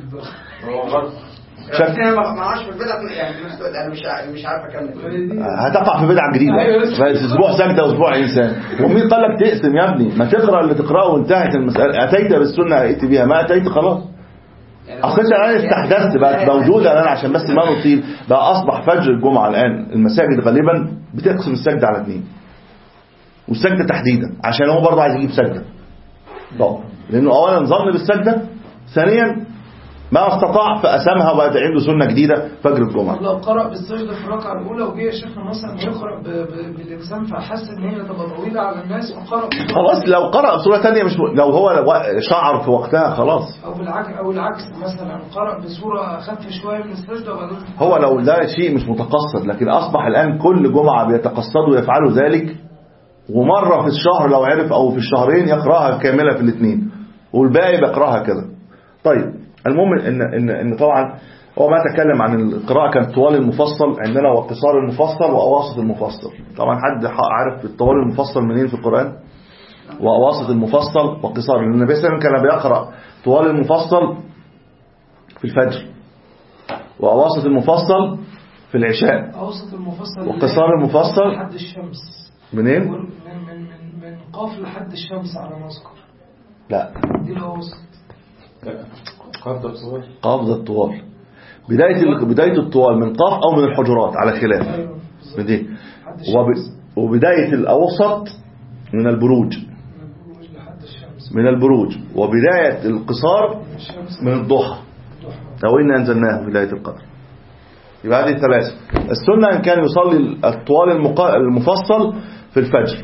شاف- انا ما ما اعرفش في البدع يعني في نفس الوقت انا مش ع- مش عارف اكمل هتقع في بدعة جديدة أيوة بس. بس اسبوع سجدة واسبوع انسان ومين قال لك تقسم يا ابني ما تقرا اللي تقراه وانتهت المسألة اتيت بالسنة اتيت بيها ما اتيت خلاص يعني اصل انت الان استحدثت بقت موجودة الان عشان بس ما نطيل بقى اصبح فجر الجمعة الان المساجد غالبا بتقسم السجدة على اثنين والسجدة تحديدا عشان هو برضه عايز يجيب سجدة طب لانه اولا ظن بالسجدة ثانيا ما استطاع فقسمها وبقت عنده سنة جديدة فجر الجمعة لو قرأ بالسجدة في الركعة الأولى وجه شيخنا مثلا يقرأ ب- ب- بالإنسان فحس إن هي تبقى طويلة على الناس فقرأ بسورة خلاص لو قرأ بسورة تانية مش م... لو هو و- شعر في وقتها خلاص أو بالعكس أو العكس مثلا قرأ بسورة أخف شوية من السجدة وبعدين هو لو ده شيء مش متقصد لكن أصبح الآن كل جمعة بيتقصدوا ويفعلوا ذلك ومرة في الشهر لو عرف أو في الشهرين يقرأها كاملة في الاثنين والباقي بيقرأها كده طيب المهم إن, إن, إن طبعا هو ما تكلم عن القراءة كان طوال المفصل عندنا وقصار المفصل وأواسط المفصل طبعا حد عارف الطوال المفصل منين في القرآن وأواسط المفصل وقصار لأن النبي صلى الله عليه وسلم كان بيقرأ طوال المفصل في الفجر وأواسط المفصل في العشاء أوسط المفصل وقصار المفصل لحد الشمس منين؟ من من من من قاف لحد الشمس على ما أذكر لا دي الأوسط قبضة صور قبض الطوال بداية ال- بداية الطوال من قاف أو من الحجرات على خلاف أيوة بالظبط. من دي لحد وب... الشمس وبداية الأوسط من البروج من البروج لحد الشمس من البروج وبداية القصار من الشمس من الضحى الضحى. لو إن أنزلناه بداية القدر يبقى هذه ثلاثة السنة أن كان يصلي الطوال المقا... المفصل في الفجر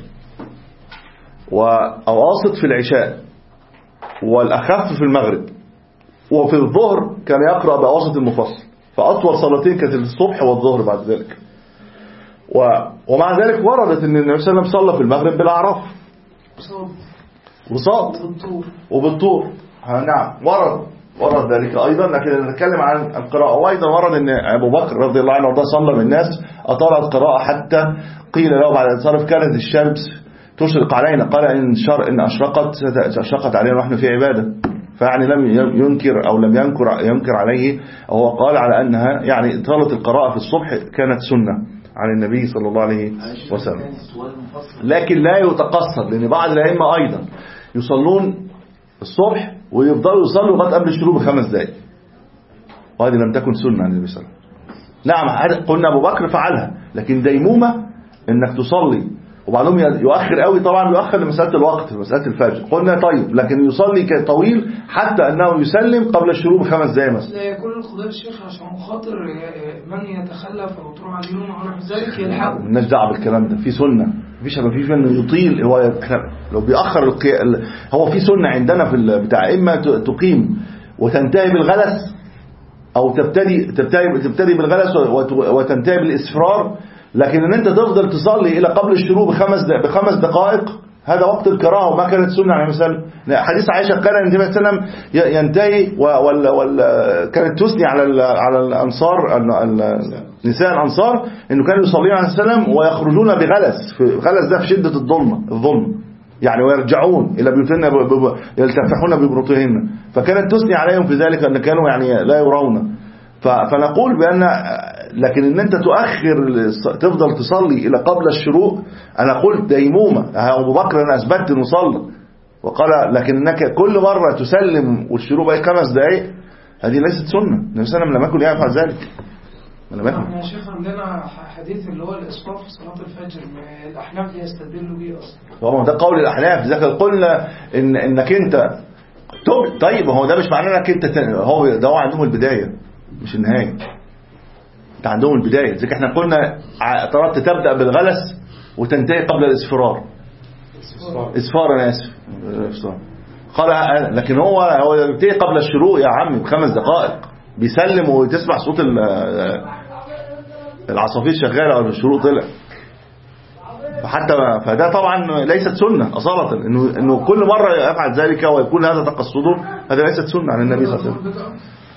وأواسط في العشاء والأخف في المغرب وفي الظهر كان يقرأ بأواسط المفصل فأطول صلاتين كانت الصبح والظهر بعد ذلك و... ومع ذلك وردت أن النبي صلى الله عليه وسلم صلى في المغرب بالأعراف صوت وصاد بالطول وبالطور ها، نعم ورد ورد ذلك أيضا لكن نتكلم عن القراءة وأيضا ورد أن أبو بكر رضي الله عنه وارضاه صلى بالناس أطال القراءة حتى قيل له بعد الانصراف كانت الشمس تشرق علينا قال إن, شر إن أشرقت ست- أشرقت علينا ونحن في عبادة فيعني لم ينكر أو لم ينكر ينكر عليه أو هو قال على أنها يعني إطالة القراءة في الصبح كانت سنة عن النبي صلى الله عليه وسلم طوال المفصل لكن لا يتقصر لأن بعض الأئمة أيضا يصلون الصبح ويفضلوا يصلوا لغاية قبل الشروق بخمس دقائق وهذه لم تكن سنة عن النبي صلى الله عليه وسلم نعم هذا- قلنا أبو بكر فعلها لكن ديمومة إنك تصلي وبعضهم يؤخر قوي طبعا يؤخر لمسألة الوقت مسألة الفجر قلنا طيب لكن يصلي طويل حتى أنه يسلم قبل الشروق بخمس دقائق مثلا لا يكون القضاء الشيخ عشان خاطر من يتخلف او تروح عليه يوم او نحو ذلك يلحقه مالناش دعوه بالكلام ده في سنه مفيش ما فيش انه يطيل هو احنا لو بيأخر القي... ال- هو في سنه عندنا في ال- بتاع اما ت- تقيم وتنتهي بالغلس او تبتدي تبتدي تبتدي بالغلس وت- وتنتهي بالاسفرار لكن ان انت تفضل تصلي الى قبل الشروق بخمس د... بخمس دقائق هذا وقت الكراهه وما كانت سنه عليه وسلم حديث عائشه كان النبي صلى الله عليه وسلم ي- ينتهي و... وال... وال... كانت تثني على ال... على الانصار ال... ال... نساء الانصار انه كانوا يصلون عليه السلام ويخرجون بغلس في غلس ده في شده الظلمه الظلم يعني ويرجعون الى بيوتهن ب... ب... يلتفحون ببروطهن فكانت تثني عليهم في ذلك ان كانوا يعني لا يرون ف... فنقول بان لكن ان انت تؤخر الص- تفضل تصلي الى قبل الشروق انا قلت ديمومه ابو بكر انا اثبتت انه صلى وقال لكن انك كل مره تسلم والشروق بقى خمس دقائق هذه ليست سنه النبي صلى الله عليه وسلم لم يكن يفعل ذلك لم يكن احنا يا شيخ عندنا ح- حديث اللي هو الاسراف في صلاه الفجر ما الاحناف يستدلوا بيه اصلا فهو ده قول الاحناف اذا قلنا ان انك انت تب طيب هو ده مش معناه انك انت ت- هو ده هو عندهم البدايه مش النهايه انت عندهم البدايه زي احنا قلنا ع- طلبت تبدا بالغلس وتنتهي قبل الاصفرار اصفار انا اسف اصفار قال لكن هو هو يبتدي قبل الشروق يا عم بخمس دقائق بيسلم وتسمع صوت ال- العصافير شغاله او الشروق طلع فحتى فده طبعا ليست سنة أصالة إنه, إنه كل مرة يفعل ذلك ويكون هذا تقصده هذا ليست سنة عن النبي صلى الله عليه وسلم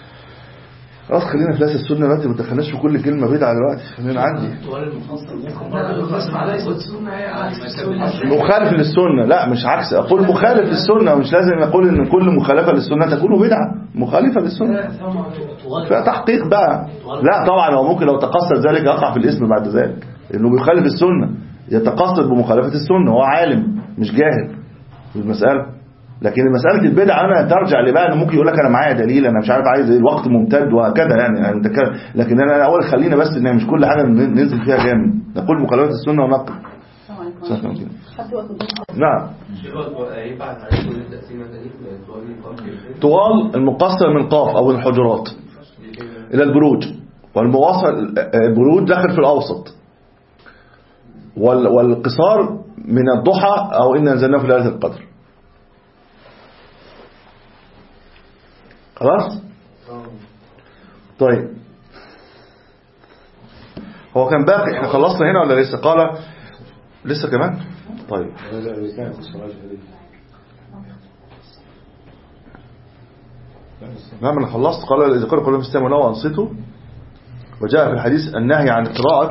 خلاص خلينا في ليست السنة دلوقتي ما تدخلناش في كل كلمة بدعة دلوقتي خلينا عندي طوال المفصل ممكن لا، برضه بنسمع يخرج ليست القدس. سنة هي عكس ما السنة. يكملش. مخالف للسنة لا مش عكس أقول مخالف للسنة مش لازم أقول إن كل مخالفة للسنة تكون بدعة مخالفة للسنة لا ثم عليه. طوال فيها تحقيق بقى لا طبعا هو ممكن لو تقصد ذلك يقع في الاسم بعد ذلك لانه بيخالف السنة يتقصد بمخالفة السنة هو عالم مش جاهل في المسألة لكن مسألة البدع أنا ترجع لبقى أنه ممكن يقول لك أنا معايا دليل أنا مش عارف عايز إيه، الوقت ممتد وهكذا يعني, يعني نتكلم- لكن أنا أول خلينا بس إن مش كل حاجة ننزل فيها جامد نقول مخالفة السنة ونقل السلام عليكم سلام عليكم. حد وقت الضحى نعم شيخ هو ينفع تعريفه للتقسيمة تاني طوال قبل طوال المقصر من قاف أو من الحجرات إلى البروج والمواصل البروج داخل في الأوسط وال- والقصار من الضحى أو إن أنزلناه في ليلة القدر خلاص طيب هو كان باقي احنا خلصنا هنا ولا لسه قال لسه كمان طيب هذا اللي كان في الصلاة الجهرية لا، بس- نعم انا خلصت قال إذا قرأ قرآن فاستمعوا له وأنصتوا وجاء في الحديث النهي عن قراءة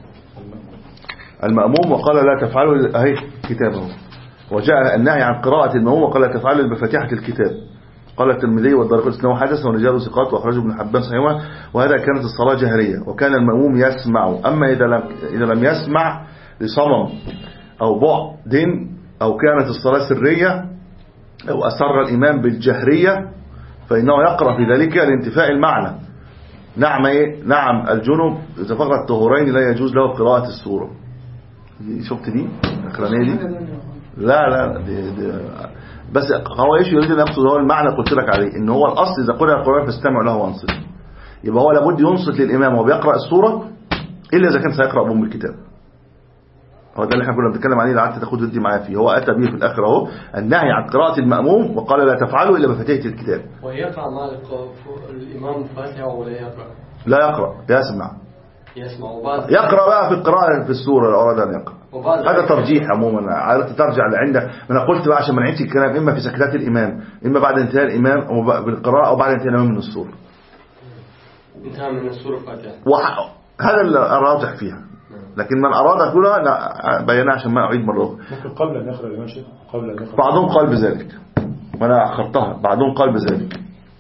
المأموم وقال لا تفعلوا أهي كتابه وجاء النهي عن قراءة المأموم وقال لا تفعلوا بفاتحة الكتاب قال الترمذي والدرقطني انه حدث ورجال ثقات واخرجه ابن حبان صحيحا وهذا كانت الصلاة جهرية وكان المأموم يسمع أما إذا لم إذا لم يسمع لصمم أو بعد أو كانت الصلاة سرية أو أسر الإمام بالجهرية فإنه يقرأ في ذلك لانتفاء المعنى نعم إيه؟ نعم الجنب إذا فقد الطهورين لا يجوز له قراءة السورة شفت دي الأخرانية دي لا لا دي دي بس هو ايش يريد ان يقصد هو المعنى اللي قلت لك عليه ان هو الاصل اذا قرأ القرآن فاستمع له وانصت يبقى هو لابد ينصت للامام وهو بيقرأ السورة الا اذا كان سيقرأ بأم الكتاب هو ده اللي احنا كنا بنتكلم عليه اللي قعدت تاخد ودي معايا فيه هو اتى به في الاخر اهو النهي عن قراءة المأموم وقال لا تفعلوا الا بفتحة الكتاب ويقرأ مع الق- الإمام فاتحة ولا يقرأ لا يقرأ يسمع يسمع وبعد يقرأ بقى في القراءة في السورة لو أراد أن يقرأ وبعد هذا ذلك- ترجيح عموما عادة ترجع لعندك ما أنا قلت بقى عشان ما نعيدش الكلام إما في سكتات الإمام إما بعد انتهاء الإمام أو ب- بالقراءة أو بعد انتهاء الإمام من السورة انتهى من السورة فاتحة وح... هذا اللي الراجح فيها لكن من أراد كلها لا بينها عشان ما أعيد مرة أخرى ممكن قبل أن يقرأ الإمام شيخ قبل أن يقرأ بعضهم قال بذلك وأنا أخرتها بعضهم قال بذلك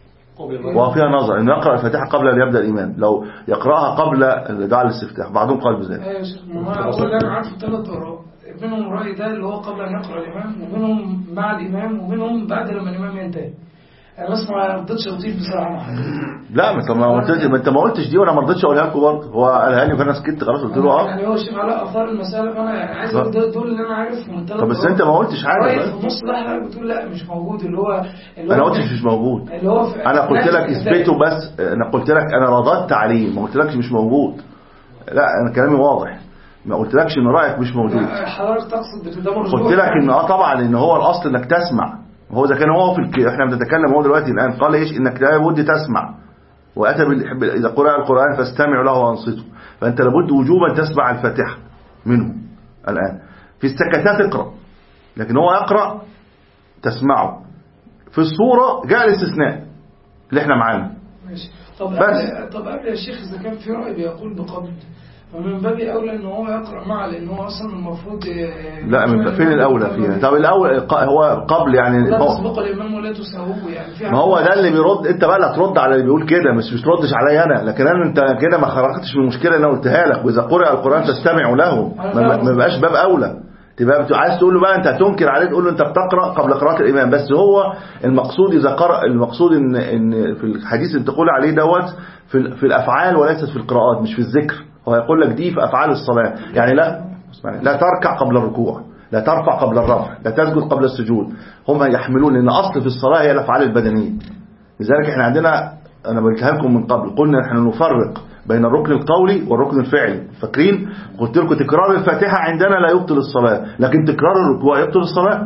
قبل ما وفيها نظر إنه يقرأ الفاتحة قبل أن يبدأ الإمام لو يقرأها قبل دعاء الاستفتاح بعضهم قال بذلك ايوه يا شيخ ما هو أقول انا عارف ثلاث اراء منهم الراي ده اللي هو قبل ان يقرا الامام ومنهم مع الامام ومنهم بعد لما الامام ينتهي انا بس ما رضيتش اطيل بصراحه مع حضرتك لا ما انت ما قلتش ما انت ما قلتش دي وانا ما رضيتش اقولها لكم برضه هو قالها لي فانا سكت خلاص قلت له اه يعني هو شيخ علاء اثار المساله فانا عايز اقول دول دول اللي انا عارفهم الثلاث طب بس انت ما قلتش حاجه راي بقى. في النص ده حضرتك بتقول لا مش موجود اللي هو اللي انا هو قلتش مش موجود اللي هو في انا قلت لك نفس اثبته بس انا قلت لك انا رددت عليه ما قلتلكش مش موجود لا انا كلامي واضح ما قلتلكش ان رايك مش موجود حضرتك تقصد بتدمر الرجوع قلت لك ان اه طبعا ان هو الاصل انك تسمع هو اذا كان هو في الك... احنا بنتكلم هو دلوقتي الان قال ايش انك لابد تسمع واتى بال... بال- اذا قرأ القران فاستمعوا له وانصتوا فانت لابد وجوبا تسمع الفاتحه منه الان في السكتات اقرا لكن هو يقرا تسمعه في الصوره جاء الاستثناء اللي احنا معانا ماشي طب بس. قبل طب قبل يا شيخ اذا كان في راي بيقول بقبل فمن باب اولى ان هو يقرا معه لان هو اصلا المفروض آه، لا من فين الاولى فيها طب الاول ق- هو قبل يعني لا هو- تسبق الامام ولا تساووه يعني في ما هو ده اللي بيرد انت بقى اللي هترد على اللي بيقول كده مش مش تردش عليا انا لكن انا انت كده ما خرجتش من المشكله اللي انا قلتها لك واذا قرئ القران فاستمعوا له ما ما بقاش باب اولى تبقى بت- عايز تقول له بقى انت هتنكر عليه تقول له انت بتقرا قبل قراءه الامام بس هو المقصود اذا قرأ المقصود ان ان في الحديث اللي تقول عليه دوت في ال- في الافعال وليست في القراءات مش في الذكر هو يقول لك دي في افعال الصلاه يعني لا اسمعني لا تركع قبل الركوع لا ترفع قبل الرفع لا تسجد قبل السجود هم يحملون ان اصل في الصلاه هي الافعال البدنيه لذلك احنا عندنا انا قلتها لكم من قبل قلنا نحن نفرق بين الركن القولي والركن الفعلي فاكرين قلت لكم تكرار الفاتحه عندنا لا يبطل الصلاه لكن تكرار الركوع يبطل الصلاه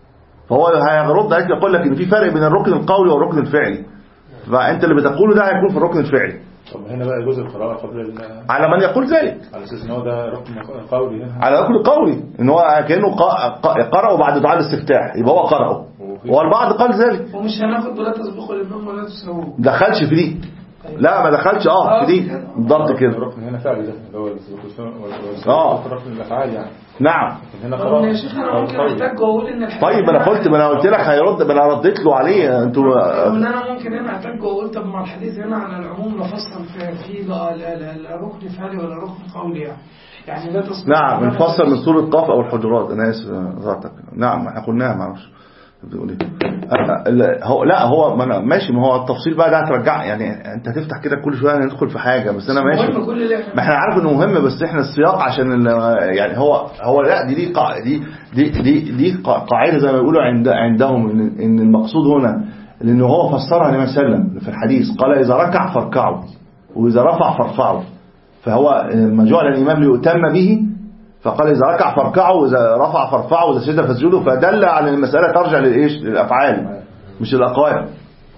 فهو هيرد عليك يقول لك ان في فرق بين الركن القولي والركن الفعلي فانت اللي بتقوله ده هيكون في الركن الفعلي طب هنا بقى يجوز القراءة قبل ال- على من يقول ذلك على أساس إن هو ده رقم قولي هنا على الركن القولي ان هو كانه قا- قا- قرأوا بعد دعاء الاستفتاح يبقى هو قرأه والبعض قال ذلك ومش هناخد ولا تسبق الامام ولا تساووه دخلش في دي لا ما دخلش اه في دي بالضبط كده الركن هنا فعلي ده اللي هو السلوك آه. الركن الأفعال يعني نعم لكن هنا طب قراءة يا شيخ انا ممكن قولي. احتاج واقول ان الحديث طيب انا قلت ما انا قلت لك هيرد ما انا رديت له عليه انتوا ان انا ممكن هنا احتاج واقول طب ما الحديث هنا على العموم نفصل في في لا لا لا لا ركن فعلي ولا ركن قولي يعني يعني لا تسبق نعم انفصل من سورة قاف او الحجرات انا اسف ذاتك نعم احنا قلناها معلش بتقول ايه أه، لا، هو لا هو ما أنا ماشي ما هو التفصيل بقى ده هترجع يعني انت هتفتح كده كل شويه ندخل في حاجه بس انا ماشي المهم كل اللي ما احنا عارف انه مهم بس احنا السياق عشان ال- يعني هو هو لا دي دي قاع- دي دي دي, دي قا- قاعده زي ما بيقولوا عند عندهم ان ان المقصود هنا لانه هو فسرها النبي صلى الله عليه وسلم في الحديث قال اذا ركع فاركعوا واذا رفع فارفعوا فهو لما جعل الامام ليؤتم به فقال اذا ركع فاركعوا واذا رفع فارفعوا واذا سجد فاسجدوا فدل على ان المساله ترجع للايش للافعال مش الاقوال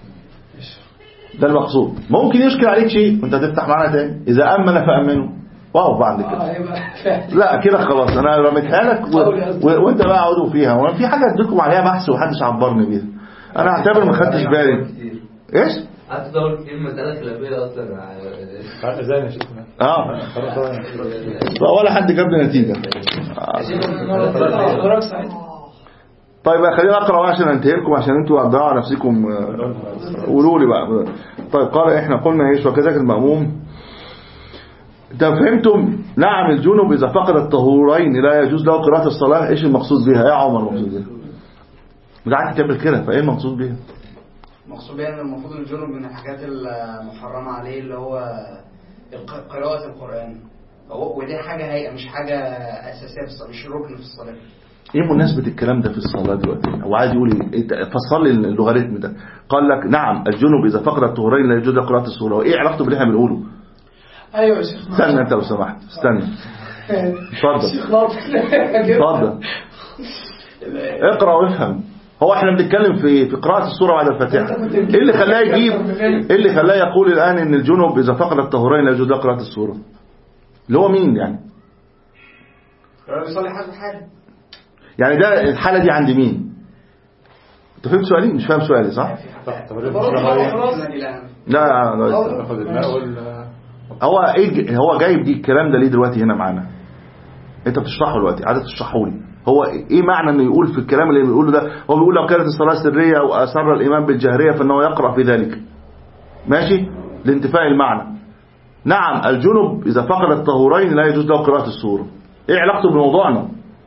ده المقصود ممكن يشكل عليك شيء وانت هتفتح معانا تاني اذا امن فامنوا واو بعد كده اه يبقى فعلا لا كده خلاص انا رميتها لك و... و... وانت بقى عودوا فيها وانا في حاجه اديكم عليها بحث ومحدش عبرني بيها انا اعتبر ما خدتش بالي كتير ايش قعدت ادور كتير مسألة خلافية اصلا على- ازاي يا شيخنا اه خلاص طبعا. لا، ولا حد جاب لي نتيجه آه. آه، وراك ساعتها طيب خلينا اقرا بقى عشان انتهي لكم عشان انتوا هتضيعوا على نفسكم آه، قولوا لي بقى طيب قال احنا قلنا ايش وكذلك المأموم ده فهمتم نعم الجنب اذا فقد الطهورين لا يجوز له قراءة الصلاة ايش المقصود بها يا عمر المقصود بها قاعد تعمل كده فايه المقصود بها مقصود بيها ان المفروض الجنوب من الحاجات المحرمه عليه اللي هو الق- قراءه القران هو- ودي حاجه هيئه مش حاجه اساسيه في الصلاه مش ركن في الصلاه ايه مناسبة الكلام ده في الصلاة دلوقتي هو عايز يقول ايه إيه- فصل لي اللوغاريتم ده قال لك نعم الجنب اذا فقد الطهورين لا يجوز له قراءة السورة وايه علاقته باللي احنا بنقوله ايوه يا شيخ استنى انت لو سمحت استنى اتفضل شيخ لطفي اتفضل اقرا وافهم هو احنا بنتكلم في في قراءة السورة بعد الفاتحة ايه اللي خلاه يجيب ايه اللي خلاه يقول الان ان الجنب اذا فقد الطهورين لا يجوز له قراءة السورة اللي هو مين يعني الراجل بيصلي حاجه حاجه يعني ده الحالة دي عند مين انت فهمت سؤالي مش فاهم سؤالي صح صح تمرين خلاص لا لا لا لا ناخد الماء وال هو ايه ج- هو جايب دي الكلام ده ليه دلوقتي هنا معانا انت بتشرحه دلوقتي عايز تشرحه لي هو ايه معنى انه يقول في الكلام اللي بيقوله ده هو بيقول لو كانت الصلاه سريه واسر الامام بالجهريه فانه يقرا في ذلك ماشي لانتفاء المعنى نعم الجنب اذا فقد الطهورين لا يجوز له قراءه السوره ايه علاقته بموضوعنا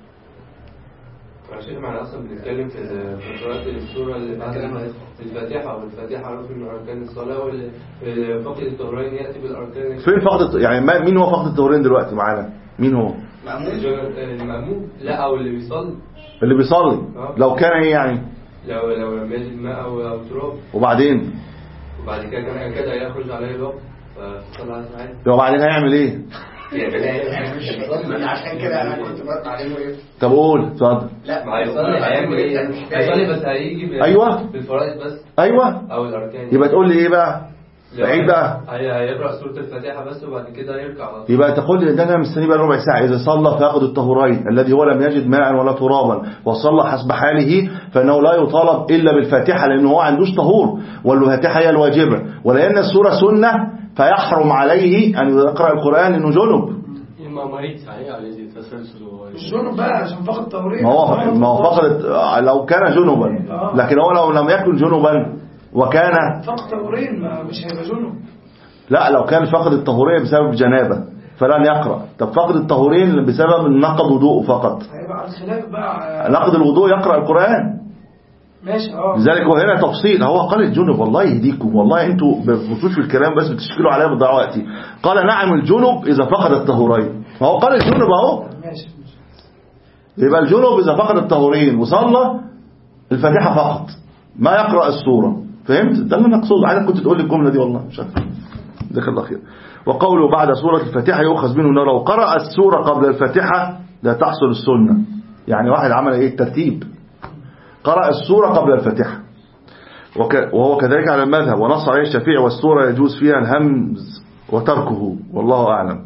عشان احنا اصلا بنتكلم في في قراءة السورة اللي بعد الفاتحة والفاتحة ركن من أركان الصلاة والفقد الطهرين يأتي بالأركان فين فقد الط- يعني ما- مين هو فقد الطهورين دلوقتي معانا مين هو مأمون الجن- المأموم لا أو اللي بيصلي اللي بيصلي لو كان ايه يعني لو لو لم يجد ماء أو أو تراب وبعدين وبعد كده كان كده يخرج عليه الوقت فصلى على ساعات وبعدين هيعمل ايه يعني مش بيصلي عشان كده انا كنت برد عليه وايه طب قول اتفضل لا ما هيصلي هيعمل ايه؟ هيصلي بس هيجي ب- أيوة. بالفرائض بس ايوه أو الأركان يبقى تقول لي ايه بقى لو عيد بقى هي- هيقرأ سورة الفاتحة بس وبعد كده يركع على طول. يبقى تقول لي ده انا مستني بقى ربع ساعه اذا صلى فاخذ الطهورين الذي هو لم يجد ماء ولا ترابا وصلى حسب حاله فانه لا يطالب الا بالفاتحه لانه هو عندوش طهور والفاتحه هي الواجبه ولان السوره سنه فيحرم عليه ان يقرا القران انه جنب إما مريض صحيح الذي تسلسل الجنوب بقى عشان فقد توريد ما هو ما هو فقد لو كان جنبا لكن هو لو لم يكن جنبا وكان فقد توريد ما مش هيبقى جنوب لا لو كان فقد الطهورين بسبب جنابه فلن يقرا طب فقد الطهورين بسبب نقض وضوءه فقط هيبقى على الخلاف بقى نقض الوضوء يقرا القران ماشي اه لذلك وهنا تفصيل هو قال الجنب والله يهديكم والله انتوا بتخشوش في الكلام بس بتشكلوا عليا بتضيعوا وقتي قال نعم الجنب اذا فقد الطهورين فهو قال الجنب اهو ماشي ماشي يبقى الجنب اذا فقد الطهورين وصلى الفاتحه فقط ما يقرا السوره فهمت ده اللي انا اقصده عايزك كنت تقول لي الجمله دي والله مش عارف جزاك الله خير وقوله بعد سوره الفاتحه يؤخذ منه انه لو قرا السوره قبل الفاتحه لا تحصل السنه يعني واحد عمل ايه الترتيب قرأ السورة قبل الفاتحة وك- وهو كذلك على المذهب ونص عليه الشافعي والسورة يجوز فيها الهمز وتركه والله أعلم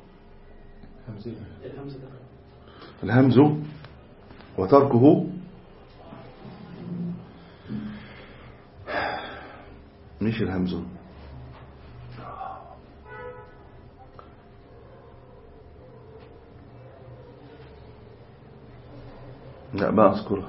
الهمز وتركه مش الهمز لا ما أذكرها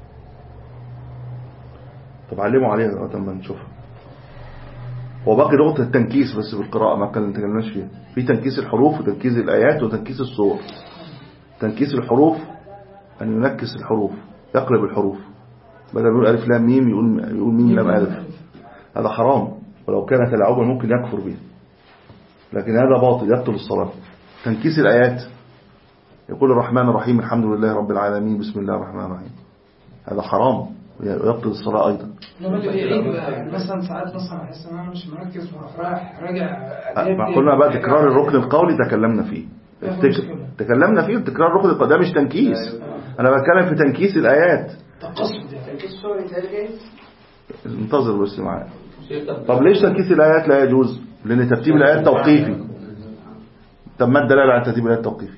طب علموا عليها لغايه ما نشوفها هو باقي نقطة التنكيس بس بالقراءة ما كان تكلمناش فيها في تنكيس الحروف وتنكيس الآيات وتنكيس الصور تنكيس الحروف أن ينكس الحروف يقلب الحروف بدل ما يقول ألف لام ميم يقول يقول ميم لام ألف هذا حرام ولو كان تلاعبا ممكن يكفر به لكن هذا باطل يبطل الصلاة تنكيس الآيات يقول الرحمن الرحيم الحمد لله رب العالمين بسم الله الرحمن الرحيم هذا حرام ويبطل الصلاة أيضا لما تيجي يعيد بقى مثلا ساعات مثلا احس ان انا مش مركز واروح رايح راجع ما قلنا بقى تكرار الركن القولي تكلمنا فيه افتكر تكلمنا فيه تكرار الركن القولي ده مش تنكيس انا بتكلم في تنكيس الآيات تقصد يعني تركيز صوري تاني انتظر بس معايا شيخ طب طب ليش تنكيس الآيات لا يجوز لأن ترتيب الآيات توقيفي طب ما الدلالة على ترتيب الآيات توقيفي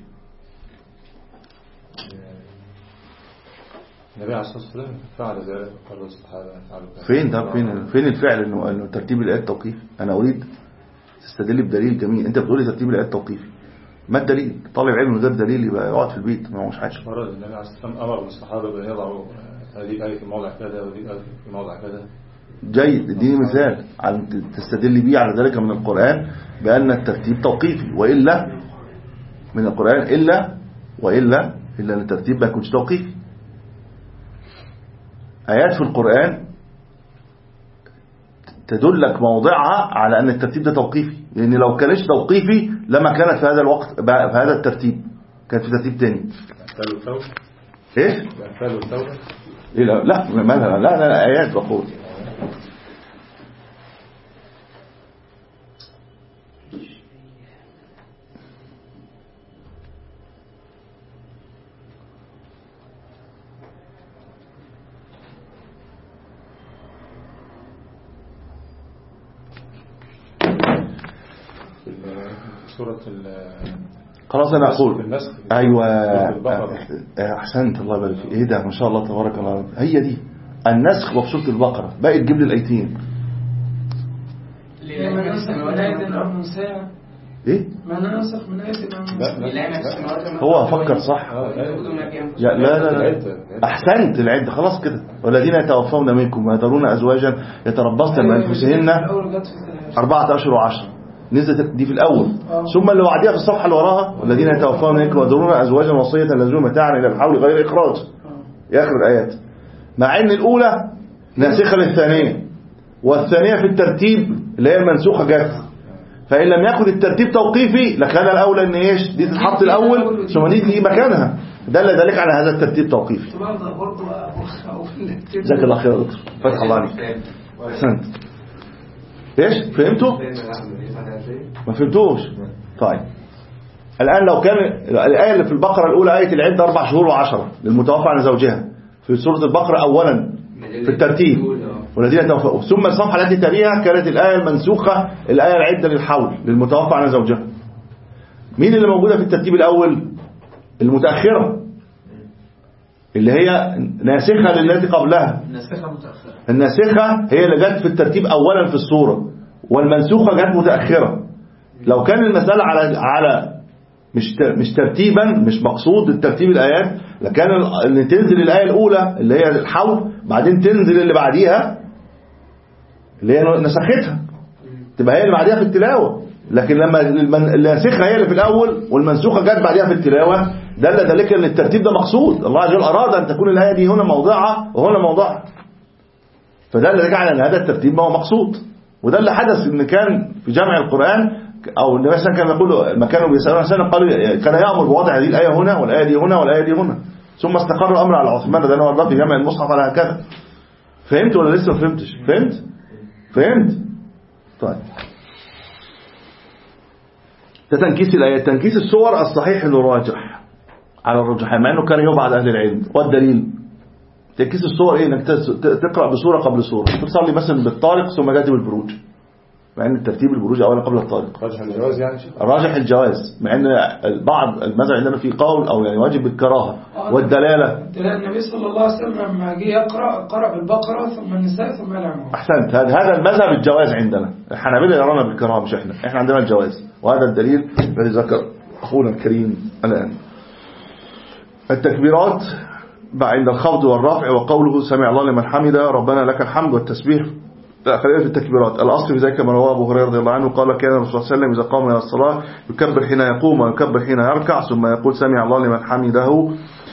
النبي عليه الصلاة والسلام فعل ذلك وقال الصحابة فعلوا كذا. فين ده فين فين الفعل انه انه ترتيب الآيات توقيفي انا اريد تستدل بدليل جميل انت بتقولي ترتيب الآيات توقيفي ما الدليل طالب علم من غير دليل يبقى يقعد في البيت ما هوش حاجه مرة النبي عليه الصلاة والسلام أمر الصحابة بأن يضعوا هذه الآية في موضع كذا وهذه الآية في موضع كذا جيد اديني مثال على تستدل بيه على ذلك من القرآن بأن الترتيب توقيفي وإلا من القرآن إلا وإلا إلا أن الترتيب ما يكونش توقيفي آيات في القرآن تدلك موضعها على أن الترتيب ده توقيفي لأن لو كانش توقيفي لما كانت في هذا الوقت في هذا الترتيب كانت في ترتيب تاني الأمثال والتوبة إيه؟ الأمثال والتوبة إيه لا لا ما لا لا, لا آيات بقول في ال- في سورة ال- خلاص أنا أقول النسخ أيوة سورة البقرة. أحسنت الله يبارك فيك إيه ده ما شاء الله تبارك الله هي دي النسخ وفي سورة البقرة باقي تجيب لي الآيتين ما ننسخ من آية أو ننساها إيه ما ننسخ من آية أو لا، ننساها لا ما في السماوات وما في هو الأرض. فكر صح آه، الآية. يعبدون ما في أنفسهم. يا لا لا لا العدة. أحسنت العدة خلاص كده والذين يتوفون منكم ويذرون أزواجا يتربصن بأنفسهن الأول جت في أربعة أشهر وعشر نزلت دي في الأول آه. ثم اللي بعديها في الصفحة اللي وراها والذين يتوفون منكم ويذرون أزواجا وصية لزوم متاعا إلى الحول غير إخراج يا آخر الآيات مع إن الأولى ناسخة للثانية والثانية في الترتيب اللي هي المنسوخة جت فإن لم يكن الترتيب توقيفي لكان الأولى إن إيش دي تتحط الأول ثم دي تيجي مكانها دل ذلك على هذا الترتيب توقيفي كنت برضه برضه أقول لك كده. جزاك الله خير يا دكتور فتح الله عليك أحسنت إيش فهمتوا ما فهمتوش طيب الآن لو كان الآية اللي في البقرة الأولى آية العدة أربع شهور وعشرة للمتوفى عن زوجها في سورة البقرة أولا في الترتيب والذين توفوا ثم الصفحة التي تليها كانت الآية المنسوخة الآية العدة للحول للمتوفى عن زوجها مين اللي موجودة في الترتيب الأول المتأخرة اللي هي ناسخة للتي قبلها ناسخة متأخرة الناسخة هي اللي جت في الترتيب أولا في الصورة والمنسوخة جت متأخرة لو كان المسألة على على مش ت- مش ترتيبا مش مقصود الترتيب الآيات لكان ال- اللي تنزل الآية الأولى اللي هي الحول بعدين تنزل اللي بعديها اللي هي نسختها تبقى هي اللي بعديها في التلاوة لكن لما المن- الناسخة هي اللي في الأول والمنسوخة جت بعديها في التلاوة دل ذلك ان الترتيب ده مقصود الله عز وجل أراد أن تكون الآية دي هنا موضعها وهنا موضعها فده اللي رجع ان هذا الترتيب ما هو مقصود وده اللي حدث ان كان في جمع القرآن او النبي صلى الله عليه وسلم كان يقول لما كانوا بيسالون عن سنة قالوا كان يأمر بوضع هذه الآية هنا والآية دي هنا والآية دي هنا ثم استقر الأمر على عثمان رضي الله عنه في جمع المصحف على هكذا فهمت ولا لسه ما فهمتش فهمت فهمت طيب ده تنكيس الآيات تنكيس الصور الصحيح اللي راجح على الرجحان مع انه كان يبعد اهل العلم والدليل تنكيس الصور ايه انك تس- ت- تقرا بصوره قبل صوره تصلي مثلا بالطارق ثم تاتي بالبروج مع ان الترتيب البروج اولا قبل الطارق راجح الجواز يعني شيخ الراجح الجواز مع ان بعض المذهب عندنا في قول او يعني واجب بالكراهه والدلاله تلاقي النبي صلى الله عليه وسلم لما جه يقرأ قرأ بالبقرة ثم النساء ثم العمران احسنت هذا هذا المذهب الجواز عندنا الحنابلة يرانا بالكراهه مش احنا احنا عندنا الجواز وهذا الدليل الذي ذكر اخونا الكريم الان التكبيرات عند الخفض والرفع وقوله سمع الله لمن حمده ربنا لك الحمد والتسبيح لا خلينا في التكبيرات الاصل في ذلك ما رواه ابو هريره رضي الله عنه قال كان الرسول صلى الله عليه وسلم اذا قام الى الصلاه يكبر حين يقوم ويكبر حين يركع ثم يقول سمع الله لمن حمده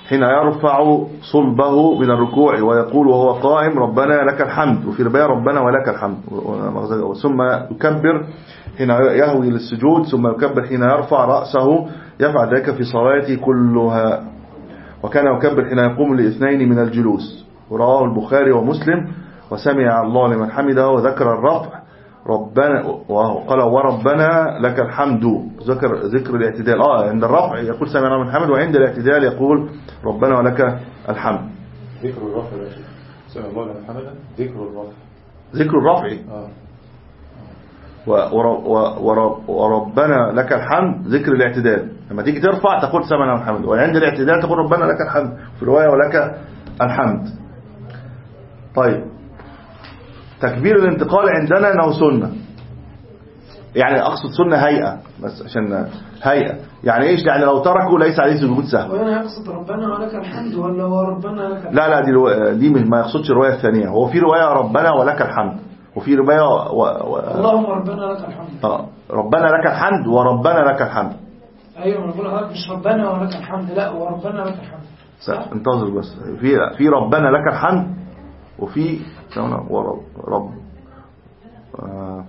حين يرفع صلبه من الركوع ويقول وهو قائم ربنا لك الحمد وفي رواية ربنا ولك الحمد ثم يكبر حين يهوي للسجود ثم يكبر حين يرفع رأسه يفعل ذلك في صلاته كلها وكان يكبر حين يقوم لاثنين من الجلوس ورواه البخاري ومسلم وسمع الله لمن حمده وذكر الرفع ربنا وقال وربنا لك الحمد ذكر ذكر الاعتدال اه عند الرفع يقول سمع الله لمن حمده وعند الاعتدال يقول ربنا ولك الحمد ذكر الرفع يا شيخ سمع الله لمن حمده ذكر الرفع ذكر الرفع اه و- ور- و- ور- وربنا لك الحمد ذكر الاعتدال لما تيجي ترفع تقول سمع الله لمن حمده وعند الاعتدال تقول ربنا لك الحمد في رواية ولك الحمد طيب تكبير الانتقال عندنا انه سنة يعني اقصد سنة هيئة بس عشان هيئة يعني ايش يعني لو تركوا ليس عليه سجود سهو وهنا يقصد ربنا ولك الحمد ولا هو ربنا لك الحمد لا لا دي الو- دي مش- ما يقصدش الرواية الثانية هو في رواية ربنا ولك الحمد وفي رواية و... و... اللهم ربنا لك الحمد آه. ربنا لك الحمد وربنا لك الحمد ايوه انا بقول لحضرتك مش ربنا ولك الحمد لا وربنا لك الحمد س- انتظر بس في في ربنا لك الحمد وفي ورب رب آه.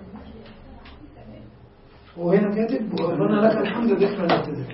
وهنا كاتب وربنا لك الحمد ذكر الاعتدال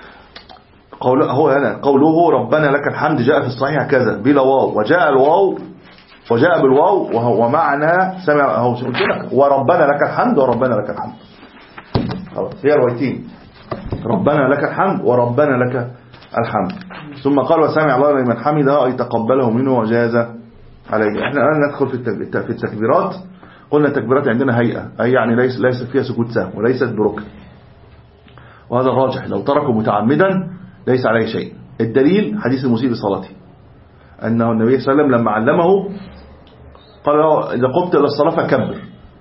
قول هو هنا قوله ربنا لك الحمد جاء في الصحيح كذا بلا واو وجاء الواو وجاء بالواو وهو معنى سمع هو قلت لك وربنا لك الحمد وربنا لك الحمد خلاص هي روايتين ربنا لك الحمد وربنا لك الحمد ثم قال وسمع الله لمن حمده أي تقبله منه وجاز عليه احنا الآن ندخل في التك- في التكبيرات قلنا التكبيرات عندنا هيئة أي يعني ليس ليس فيها سكوت سهو وليست بركن وهذا الراجح لو تركوا متعمدا ليس عليه شيء الدليل حديث المسيء لصلاته أنه النبي صلى الله عليه وسلم لما علمه قال له إذا قمت إلى الصلاة فكبر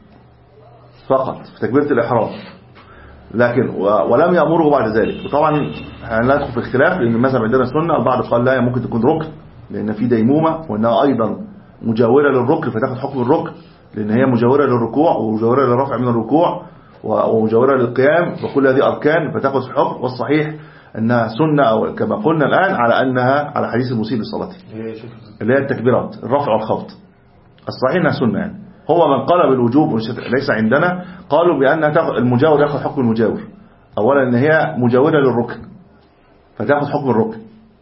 فقط في تكبيرة الإحرام لكن و- ولم يأمره بعد ذلك وطبعا احنا ندخل في الخلاف لأن المذهب عندنا سنة البعض قال لا ممكن تكون ركن لأن في ديمومة وأنها أيضا مجاورة للركن فتاخد حكم الركن لأن هي مجاورة للركوع ومجاورة للرفع من الركوع و- ومجاورة للقيام وكل هذه أركان فتاخد حكم والصحيح أنها سنة أو كما قلنا الآن على أنها على حديث المسيء لصلاته هي يا شيخ اللي هي التكبيرات الرفع والخفض الصحيح انها سنه يعني هو من قال بالوجوب وليس- ليس عندنا قالوا بان تاخد- المجاور ياخذ حكم المجاور اولا ان هي مجاوره للركن فتاخذ حكم الركن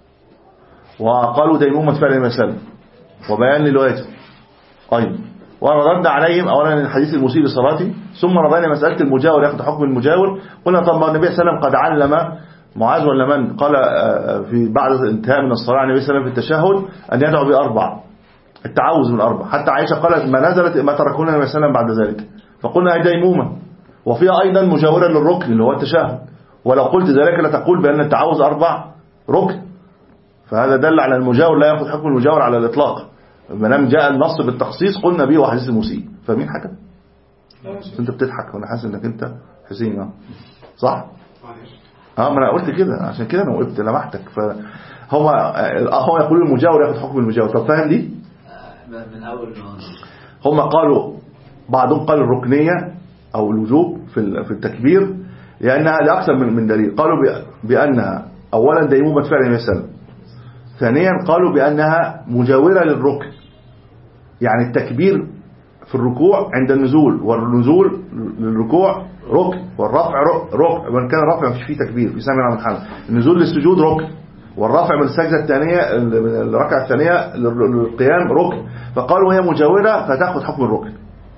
وقالوا ديمومه فعل النبي صلى الله عليه وسلم وبيان للواجب ايضا وردنا عليهم اولا الحديث المسيء لصلاته ثم ردنا مساله المجاور ياخذ حكم المجاور قلنا طب ما النبي صلى الله عليه وسلم قد علم معاذ ولا من قال آه، في بعد انتهاء من الصلاه النبي صلى الله عليه وسلم في التشهد ان يدعو باربع التعوذ من أربع حتى عائشة قالت ما نزلت ما تركونا النبي صلى الله عليه وسلم بعد ذلك فقلنا هي ديمومة وفيها أيضا مجاورة للركن اللي هو التشهد ولو قلت ذلك لتقول بأن التعوذ أربع ركن فهذا دل على المجاور لا يأخذ حكم المجاور على الإطلاق ما دام جاء النص بالتخصيص قلنا به وحديث المسيء فمين حكم لا يا شيخ. بس انت بتضحك وانا حاسس انك انت حسين اه صح اه ما انا قلت كده عشان كده انا وقفت لمحتك فهو آه، هو يقول المجاور ياخذ حكم المجاور طب فاهم دي من أول ما هم قالوا بعضهم قال الركنية أو الوجوب في ال- في التكبير لأنها لأكثر من من دليل قالوا بأ- بأنها أولا ديمومة فعل النبي صلى الله عليه وسلم ثانيا قالوا بأنها مجاورة للركن يعني التكبير في الركوع عند النزول والنزول للركوع ركن والرفع ر- ركن من كان الرفع مفيش فيه تكبير في سامع من الحمد النزول للسجود ركن والرفع من السجدة الثانية من الركعة الثانية لل- للقيام ركن فقالوا هي مجاورة فتأخذ حكم الركن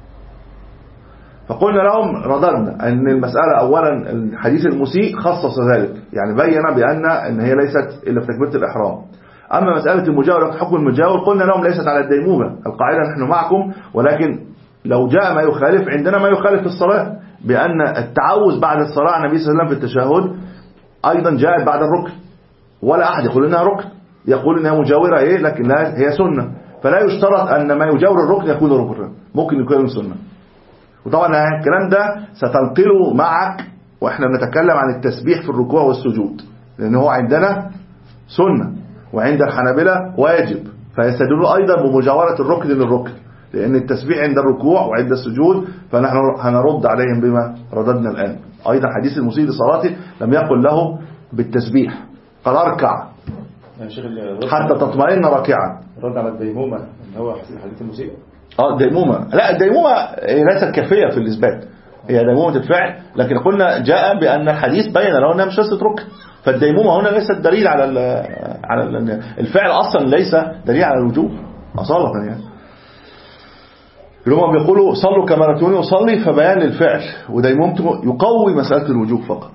فقلنا لهم رددنا أن المسألة أولا الحديث المسيء خصص ذلك يعني بين بأن أن هي ليست إلا في تكبيرة الإحرام أما مسألة المجاورة حكم المجاور قلنا لهم ليست على الديمومة القاعدة نحن معكم ولكن لو جاء ما يخالف عندنا ما يخالف في الصلاة بأن التعوذ بعد الصلاة على النبي صلى الله عليه وسلم في التشهد أيضا جاءت بعد الركن ولا أحد يقول إنها ركن يقول إنها مجاورة إيه لكن لا هي سنة فلا يشترط أن ما يجاور الركن يكون ركنا ممكن يكون سنة وطبعا الكلام ده ستنقله معك واحنا بنتكلم عن التسبيح في الركوع والسجود لان هو عندنا سنة وعند الحنابلة واجب فيستدلوا ايضا بمجاورة الركن للركن لان التسبيح عند الركوع وعند السجود فنحن هنرد عليهم بما رددنا الان ايضا حديث المسيء لصلاته لم يقل له بالتسبيح قال اركع يا شيخ ال- حتى تطمئن راكعا الرد على الديمومة اللي هو حديث المسيء اه الديمومة لا الديمومة هي ليست كافية في الإثبات هي ديمومة الفعل لكن قلنا جاء بأن الحديث بين له أنها مش بس تترك فالديمومة هنا ليست دليل على ال على ال الفعل أصلا ليس دليل على الوجوب أصالة يعني اللي هم بيقولوا صلوا كما رأيتوني أصلي فبيان للفعل وديمومته يقوي مسألة الوجوب فقط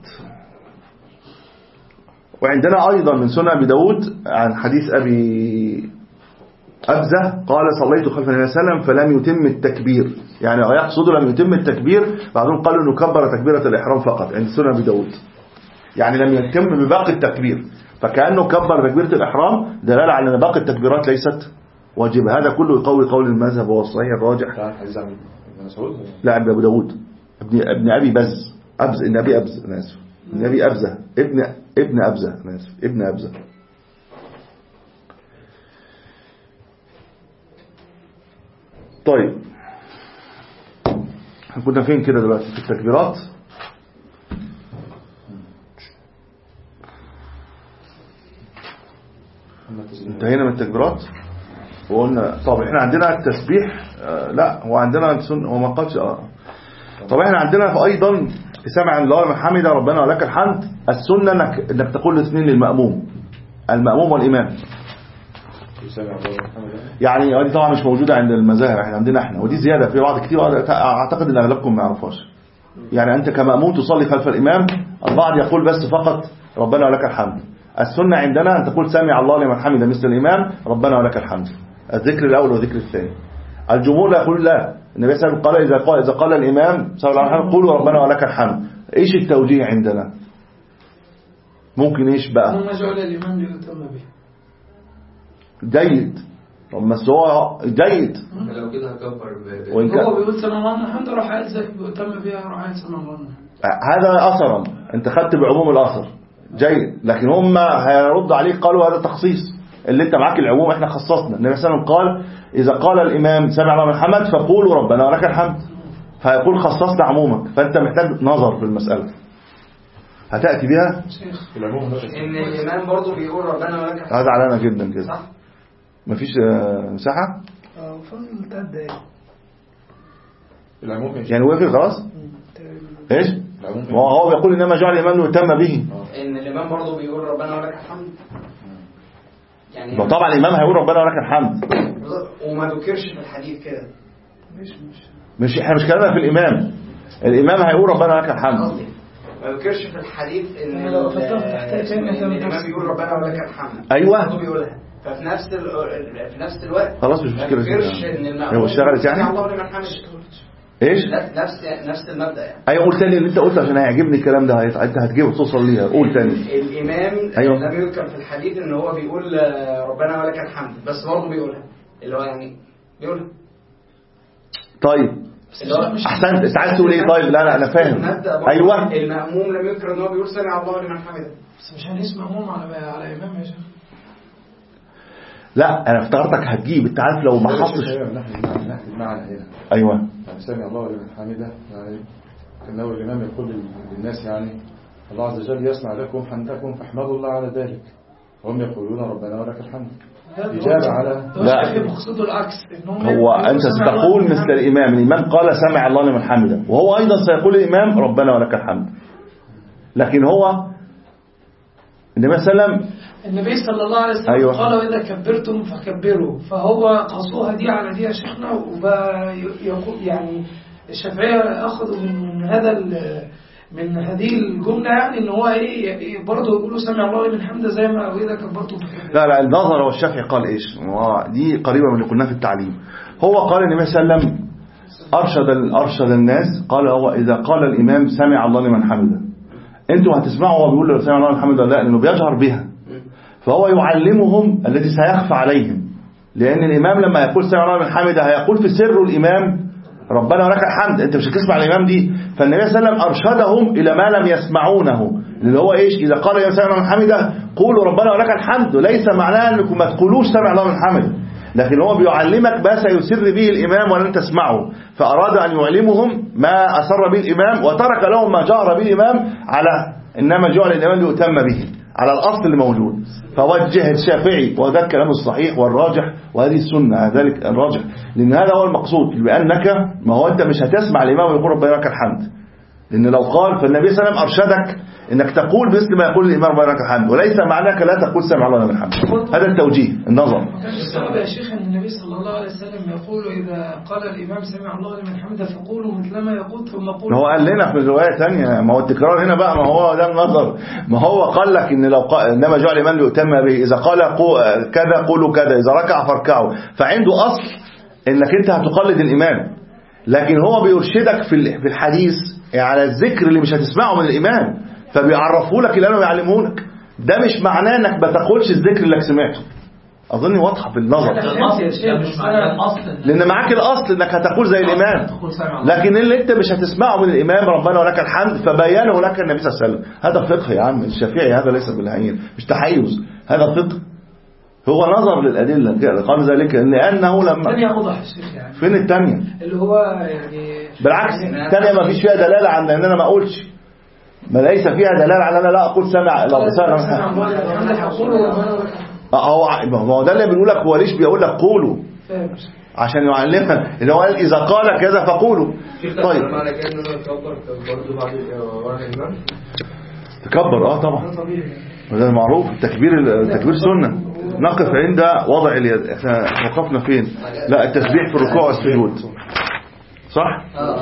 وعندنا أيضا من سنة أبي داود عن حديث أبي أبزة قال صليت خلف النبي صلى الله عليه وسلم فلم يتم التكبير يعني يقصد لم يتم التكبير بعضهم قالوا انه كبر تكبيرة الإحرام فقط عند سنة أبي داود يعني لم يتم بباقي التكبير فكأنه كبر تكبيرة الإحرام دلالة على أن باقي التكبيرات ليست واجبة هذا كله يقوي قول المذهب وهو الصحيح الراجح بتاع حديث عن ابن مسعود لا ابن أبو داود ابن, ابن أبي بز أبز ابن أبي أبز أنا آسف ابن أبي أبزة ابن ابن أبزة أنا آسف ابن أبزة طيب احنا كنا فين كده دلوقتي في التكبيرات انتهينا من التكبيرات وقلنا طب احنا عندنا التسبيح آه لا هو عندنا سن هو ما قالش اه طب احنا عندنا ايضا سمع الله لمن حمد ربنا ولك الحمد السنه انك انك تقول الاثنين للماموم الماموم والامام يسامع الله محمد يعني دي طبعا مش موجوده عند المذاهب احنا عندنا احنا ودي زياده في بعض كتير اعتقد ان اغلبكم ما يعرفهاش يعني انت كماموم تصلي خلف الامام البعض يقول بس فقط ربنا ولك الحمد السنه عندنا ان تقول سمع الله لمن حمد مثل الامام ربنا ولك الحمد الذكر الاول والذكر الثاني الجمهور يقول لا النبي صلى الله عليه وسلم قال اذا قال اذا قال الامام صلى الله عليه وسلم قولوا ربنا ولك الحمد ايش التوجيه عندنا ممكن ايش بقى ثم جعل الإمام ليتم به جيد طب بس هو جيد لو كده هكبر ب- ب- وإن كان هو بيقول سمع الله لمن حمده راح قال زي بيتم بها راح قال سمع الله لمن حمده هذا أثرا انت خدت بعموم الأثر جيد لكن هم هيرد عليك قالوا هذا تخصيص اللي انت معاك العموم احنا خصصنا النبي صلى الله عليه وسلم قال إذا قال الإمام سمع الله من حمد فقولوا ربنا ولك الحمد فيقول خصصت عمومك فأنت محتاج نظر في المسألة هتأتي بها شيخ في العموم ده ان الامام برضه بيقول ربنا ولك الحمد هذا علامة جدا كده صح مفيش آه، مساحة اه فضل تلات دقايق العموم ماشي يعني وقفل خلاص ايش العموم ما هو هو بيقول إنما جعل الإمام ليتم به ان الامام برضه بيقول ربنا ولك الحمد يعني ما طبعا الإمام هيقول ربنا ولك الحمد وما ذكرش في الحديث كده مش مش مش احنا مش كلامنا في الإمام الإمام هيقول ربنا لك الحمد قصدي ما ذكرش في الحديث ان أنا لو ال- فتحت تحتها تاني إن هتعمل الامام نفس بيقول ربنا ولك الحمد أيوة. برضه بيقولها ففي نفس ال... في نفس الوقت خلاص مش ما مشكلة ذكرش كده. ان هو المأمون اشتغلت يعني؟ سمع الله لمن حمده ايش لا، نفس نفس المبدا يعني ايوه قول تاني اللي انت قلته عشان هيعجبني الكلام ده هيت- انت هتجيبه توصل ليها قول تاني الامام أيوة. لم يذكر في الحديث ان هو بيقول آه، ربنا ولك الحمد بس برضه بيقولها اللي هو يعني بيقولها طيب اللي هو احسنت انت عايز تقول ايه طيب لا لا انا فاهم المبدأ برضه ايوه المأموم لم يذكر ان هو بيقول سمع الله لمن حمده بس مش هنسمع مأموم على على إمام يا شيخ لا انا افتكرتك هتجيب انت عارف لو ما حطش نحن نحن المعنى هنا ايوه يعني سامع الله لمن حمده يعني انه الامام يقول للناس يعني الله عز وجل يصنع لكم حمدكم فاحمدوا الله على ذلك هم يقولون ربنا ولك الحمد إجابة على لا لا. مقصده العكس إن هم هو يقولوا انت سمع الله ستقول لمن مثل حمده. الامام الامام قال سمع الله لمن حمده وهو ايضا سيقول الامام ربنا ولك الحمد لكن هو النبي صلى الله عليه وسلم النبي صلى الله عليه وسلم أيوة. قال وإذا كبرتم فكبروا فهو قصوها دي على دي يا شيخنا وبقى يقول يعني الشافعية أخذوا من من هذا ال- من هذه الجملة يعني إن هو إيه برضه يقولوا سمع الله لمن حمده زي ما وإذا كبرتم فكبروا لا لا النظر والشافعي قال ايش هو دي قريبة من اللي قلناه في التعليم هو قال النبي صلى الله عليه وسلم أرشد أرشد الناس قال هو إذا قال الإمام سمع الله لمن حمده أنتوا هتسمعوا هو بيقول له سمع الله لمن حمده ولا لا لأنه بيجهر بها فهو يعلمهم الذي سيخفى عليهم لأن الإمام لما يقول سمع الله لمن حمده هيقول في سر الإمام ربنا ولك الحمد أنت مش هتسمع الإمام دي فالنبي صلى الله عليه وسلم أرشدهم إلى ما لم يسمعونه اللي هو إيش إذا قال يا سمع الله لمن حمده قولوا ربنا ولك الحمد ليس معناه أنكم ما تقولوش سمع الله لمن حمده لكن هو بيعلمك ما سيسر به الإمام ولن تسمعه فأراد أن يعلمهم ما أسر به الإمام وترك لهم ما جهر به الإمام على إنما جعل الإمام ليؤتم به على الأصل اللي موجود فوجه الشافعي وده الكلام الصحيح والراجح وهذه السنة ذلك الراجح لأن هذا هو المقصود بأنك ما هو أنت مش هتسمع الإمام ويقول ربنا لك الحمد لأن لو قال فالنبي صلى الله عليه وسلم أرشدك انك تقول مثل ما يقول الامام ربنا لك الحمد وليس معناك لا تقول سمع الله لمن الحمد هذا التوجيه النظر ما كانش السبب يا شيخ ان النبي صلى الله عليه وسلم يقول اذا قال الامام سمع الله لمن حمده فقولوا مثلما يقول ثم قولوا هو قال لنا في رواية ثانية ما هو التكرار هنا بقى ما هو ده النظر ما هو قال لك ان لو قال انما جعل الامام ليؤتم به اذا قال قو كذا قولوا كذا اذا ركع فاركعوا فعنده اصل انك انت هتقلد الامام لكن هو بيرشدك في ال- في الحديث على الذكر اللي مش هتسمعه من الامام فبيعرفوا لك اللي انا بيعلمه لك ده مش معناه انك ما تاخدش الذكر اللي سمعته اظن واضحه في النظر ده الأصل ده مش معناه الأصل إن- لان معاك الاصل انك هتقول زي الامام تقول سمع الله. لكن اللي انت مش هتسمعه من الامام ربنا ولك الحمد فبينه لك النبي صلى الله عليه وسلم هذا فقه يا عم الشافعي هذا ليس بالعين مش تحيز هذا فقه هو نظر للادله كده. قال ذلك لانه الثانية لما اوضح يا شيخ يعني فين الثانيه اللي هو يعني بالعكس الثانيه ما فيش فيها دلاله عن ان انا ما اقولش ما ليس فيها دلاله على ان انا لا اقول سمع لو سمع سمع الله لمن حمده فقولوا ربنا ولك الحمد. هو ما هو ده اللي بيقول لك هو ليش بيقول لك قولوا فاهم عشان يعلمك اللي هو قال اذا قال كذا فقولوا في طيب معنى كده ان انا اكبر برضه بعد ورا الامام تكبر اه طبعا ده طبيعي وده معروف التكبير التكبير سنة نقف عند وضع اليد احنا وقفنا فين لا التسبيح في الركوع والسجود صح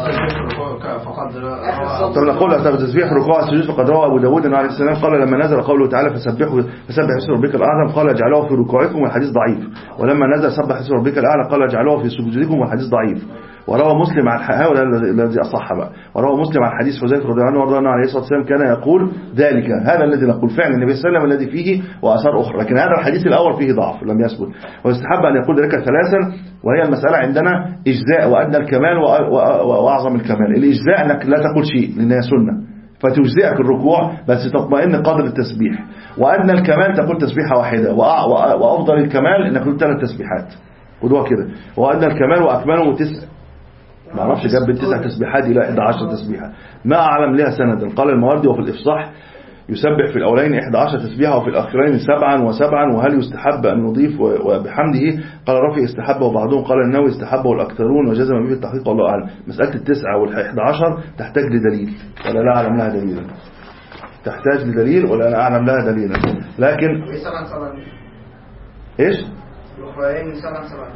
فقد طب نقول طب التسبيح في الركوع والسجود فقد روى ابو داود انه عليه السلام قال لما نزل قوله تعالى فسبحوا فسبح اسم ربك الاعظم قال اجعلوه في ركوعكم والحديث ضعيف ولما نزل سبح اسم ربك الاعلى قال اجعلوه في سجودكم والحديث ضعيف وروى مسلم عن هذا الذي اصح بقى وروى مسلم عن حديث حذيفه رضي الله عنه وارضاه عنه عليه الصلاه والسلام كان يقول ذلك هذا الذي نقول فعل النبي صلى الله عليه وسلم الذي فيه واثار اخرى لكن هذا الحديث الاول فيه ضعف لم يثبت ويستحب ان يقول ذلك ثلاثا وهي المساله عندنا اجزاء وادنى الكمال وأ- وأ- واعظم الكمال الاجزاء انك لا تقول شيء لانها سنه فتجزئك الركوع بس تطمئن قدر التسبيح وادنى الكمال تقول تسبيحه واحده وأع- وأ- وافضل الكمال انك تقول ثلاث تسبيحات خدوها كده وادنى الكمال واكمله تسع ما اعرفش جاب من تسع تسبيحات الى 11 تسبيحه ما اعلم لها سندا قال المواردي وفي الافصاح يسبح في الاولين 11 تسبيحه وفي الاخرين سبعا وسبعا وهل يستحب ان نضيف و- وبحمده قال رفي استحبه وبعضهم قال النووي استحبه الاكثرون وجزم به التحقيق والله اعلم مساله التسعه وال11 تحتاج لدليل ولا لا اعلم لها دليلا تحتاج لدليل ولا لا اعلم لها دليلا لكن ايه سبعا سبعا ايش الاخرين سبعا سبعا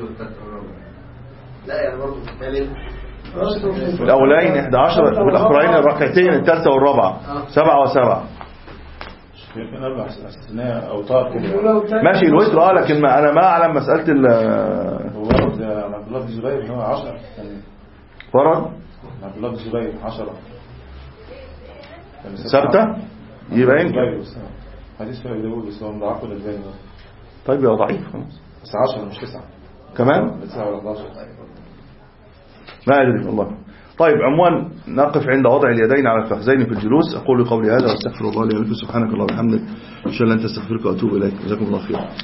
لا يعني برضه دليل في الاولين 11 وفي الاخرين الركعتين الثالثه والرابعه سبعه وسبعه يمكن أربع استثناء أوتار كده ولو تاني- ماشي الوتر اه لكن ما انا ما اعلم مساله ال هو ورد عن عبد الله بن الزبير إن هو 10 يعني فرض عبد الله بن الزبير 10 ثابته يبقى يمكن حديث في أبي داوود بس هو مضاعف ولا ازاي طيب يبقى ضعيف خلاص بس 10 مش 9 كمان 9 ولا 11 ما ادري والله طيب عموما نقف عند وضع اليدين على الفخذين في الجلوس اقول قولي هذا واستغفر الله لي ولكم سبحانك اللهم وبحمدك ان شاء الله انت استغفرك واتوب اليك جزاكم الله خير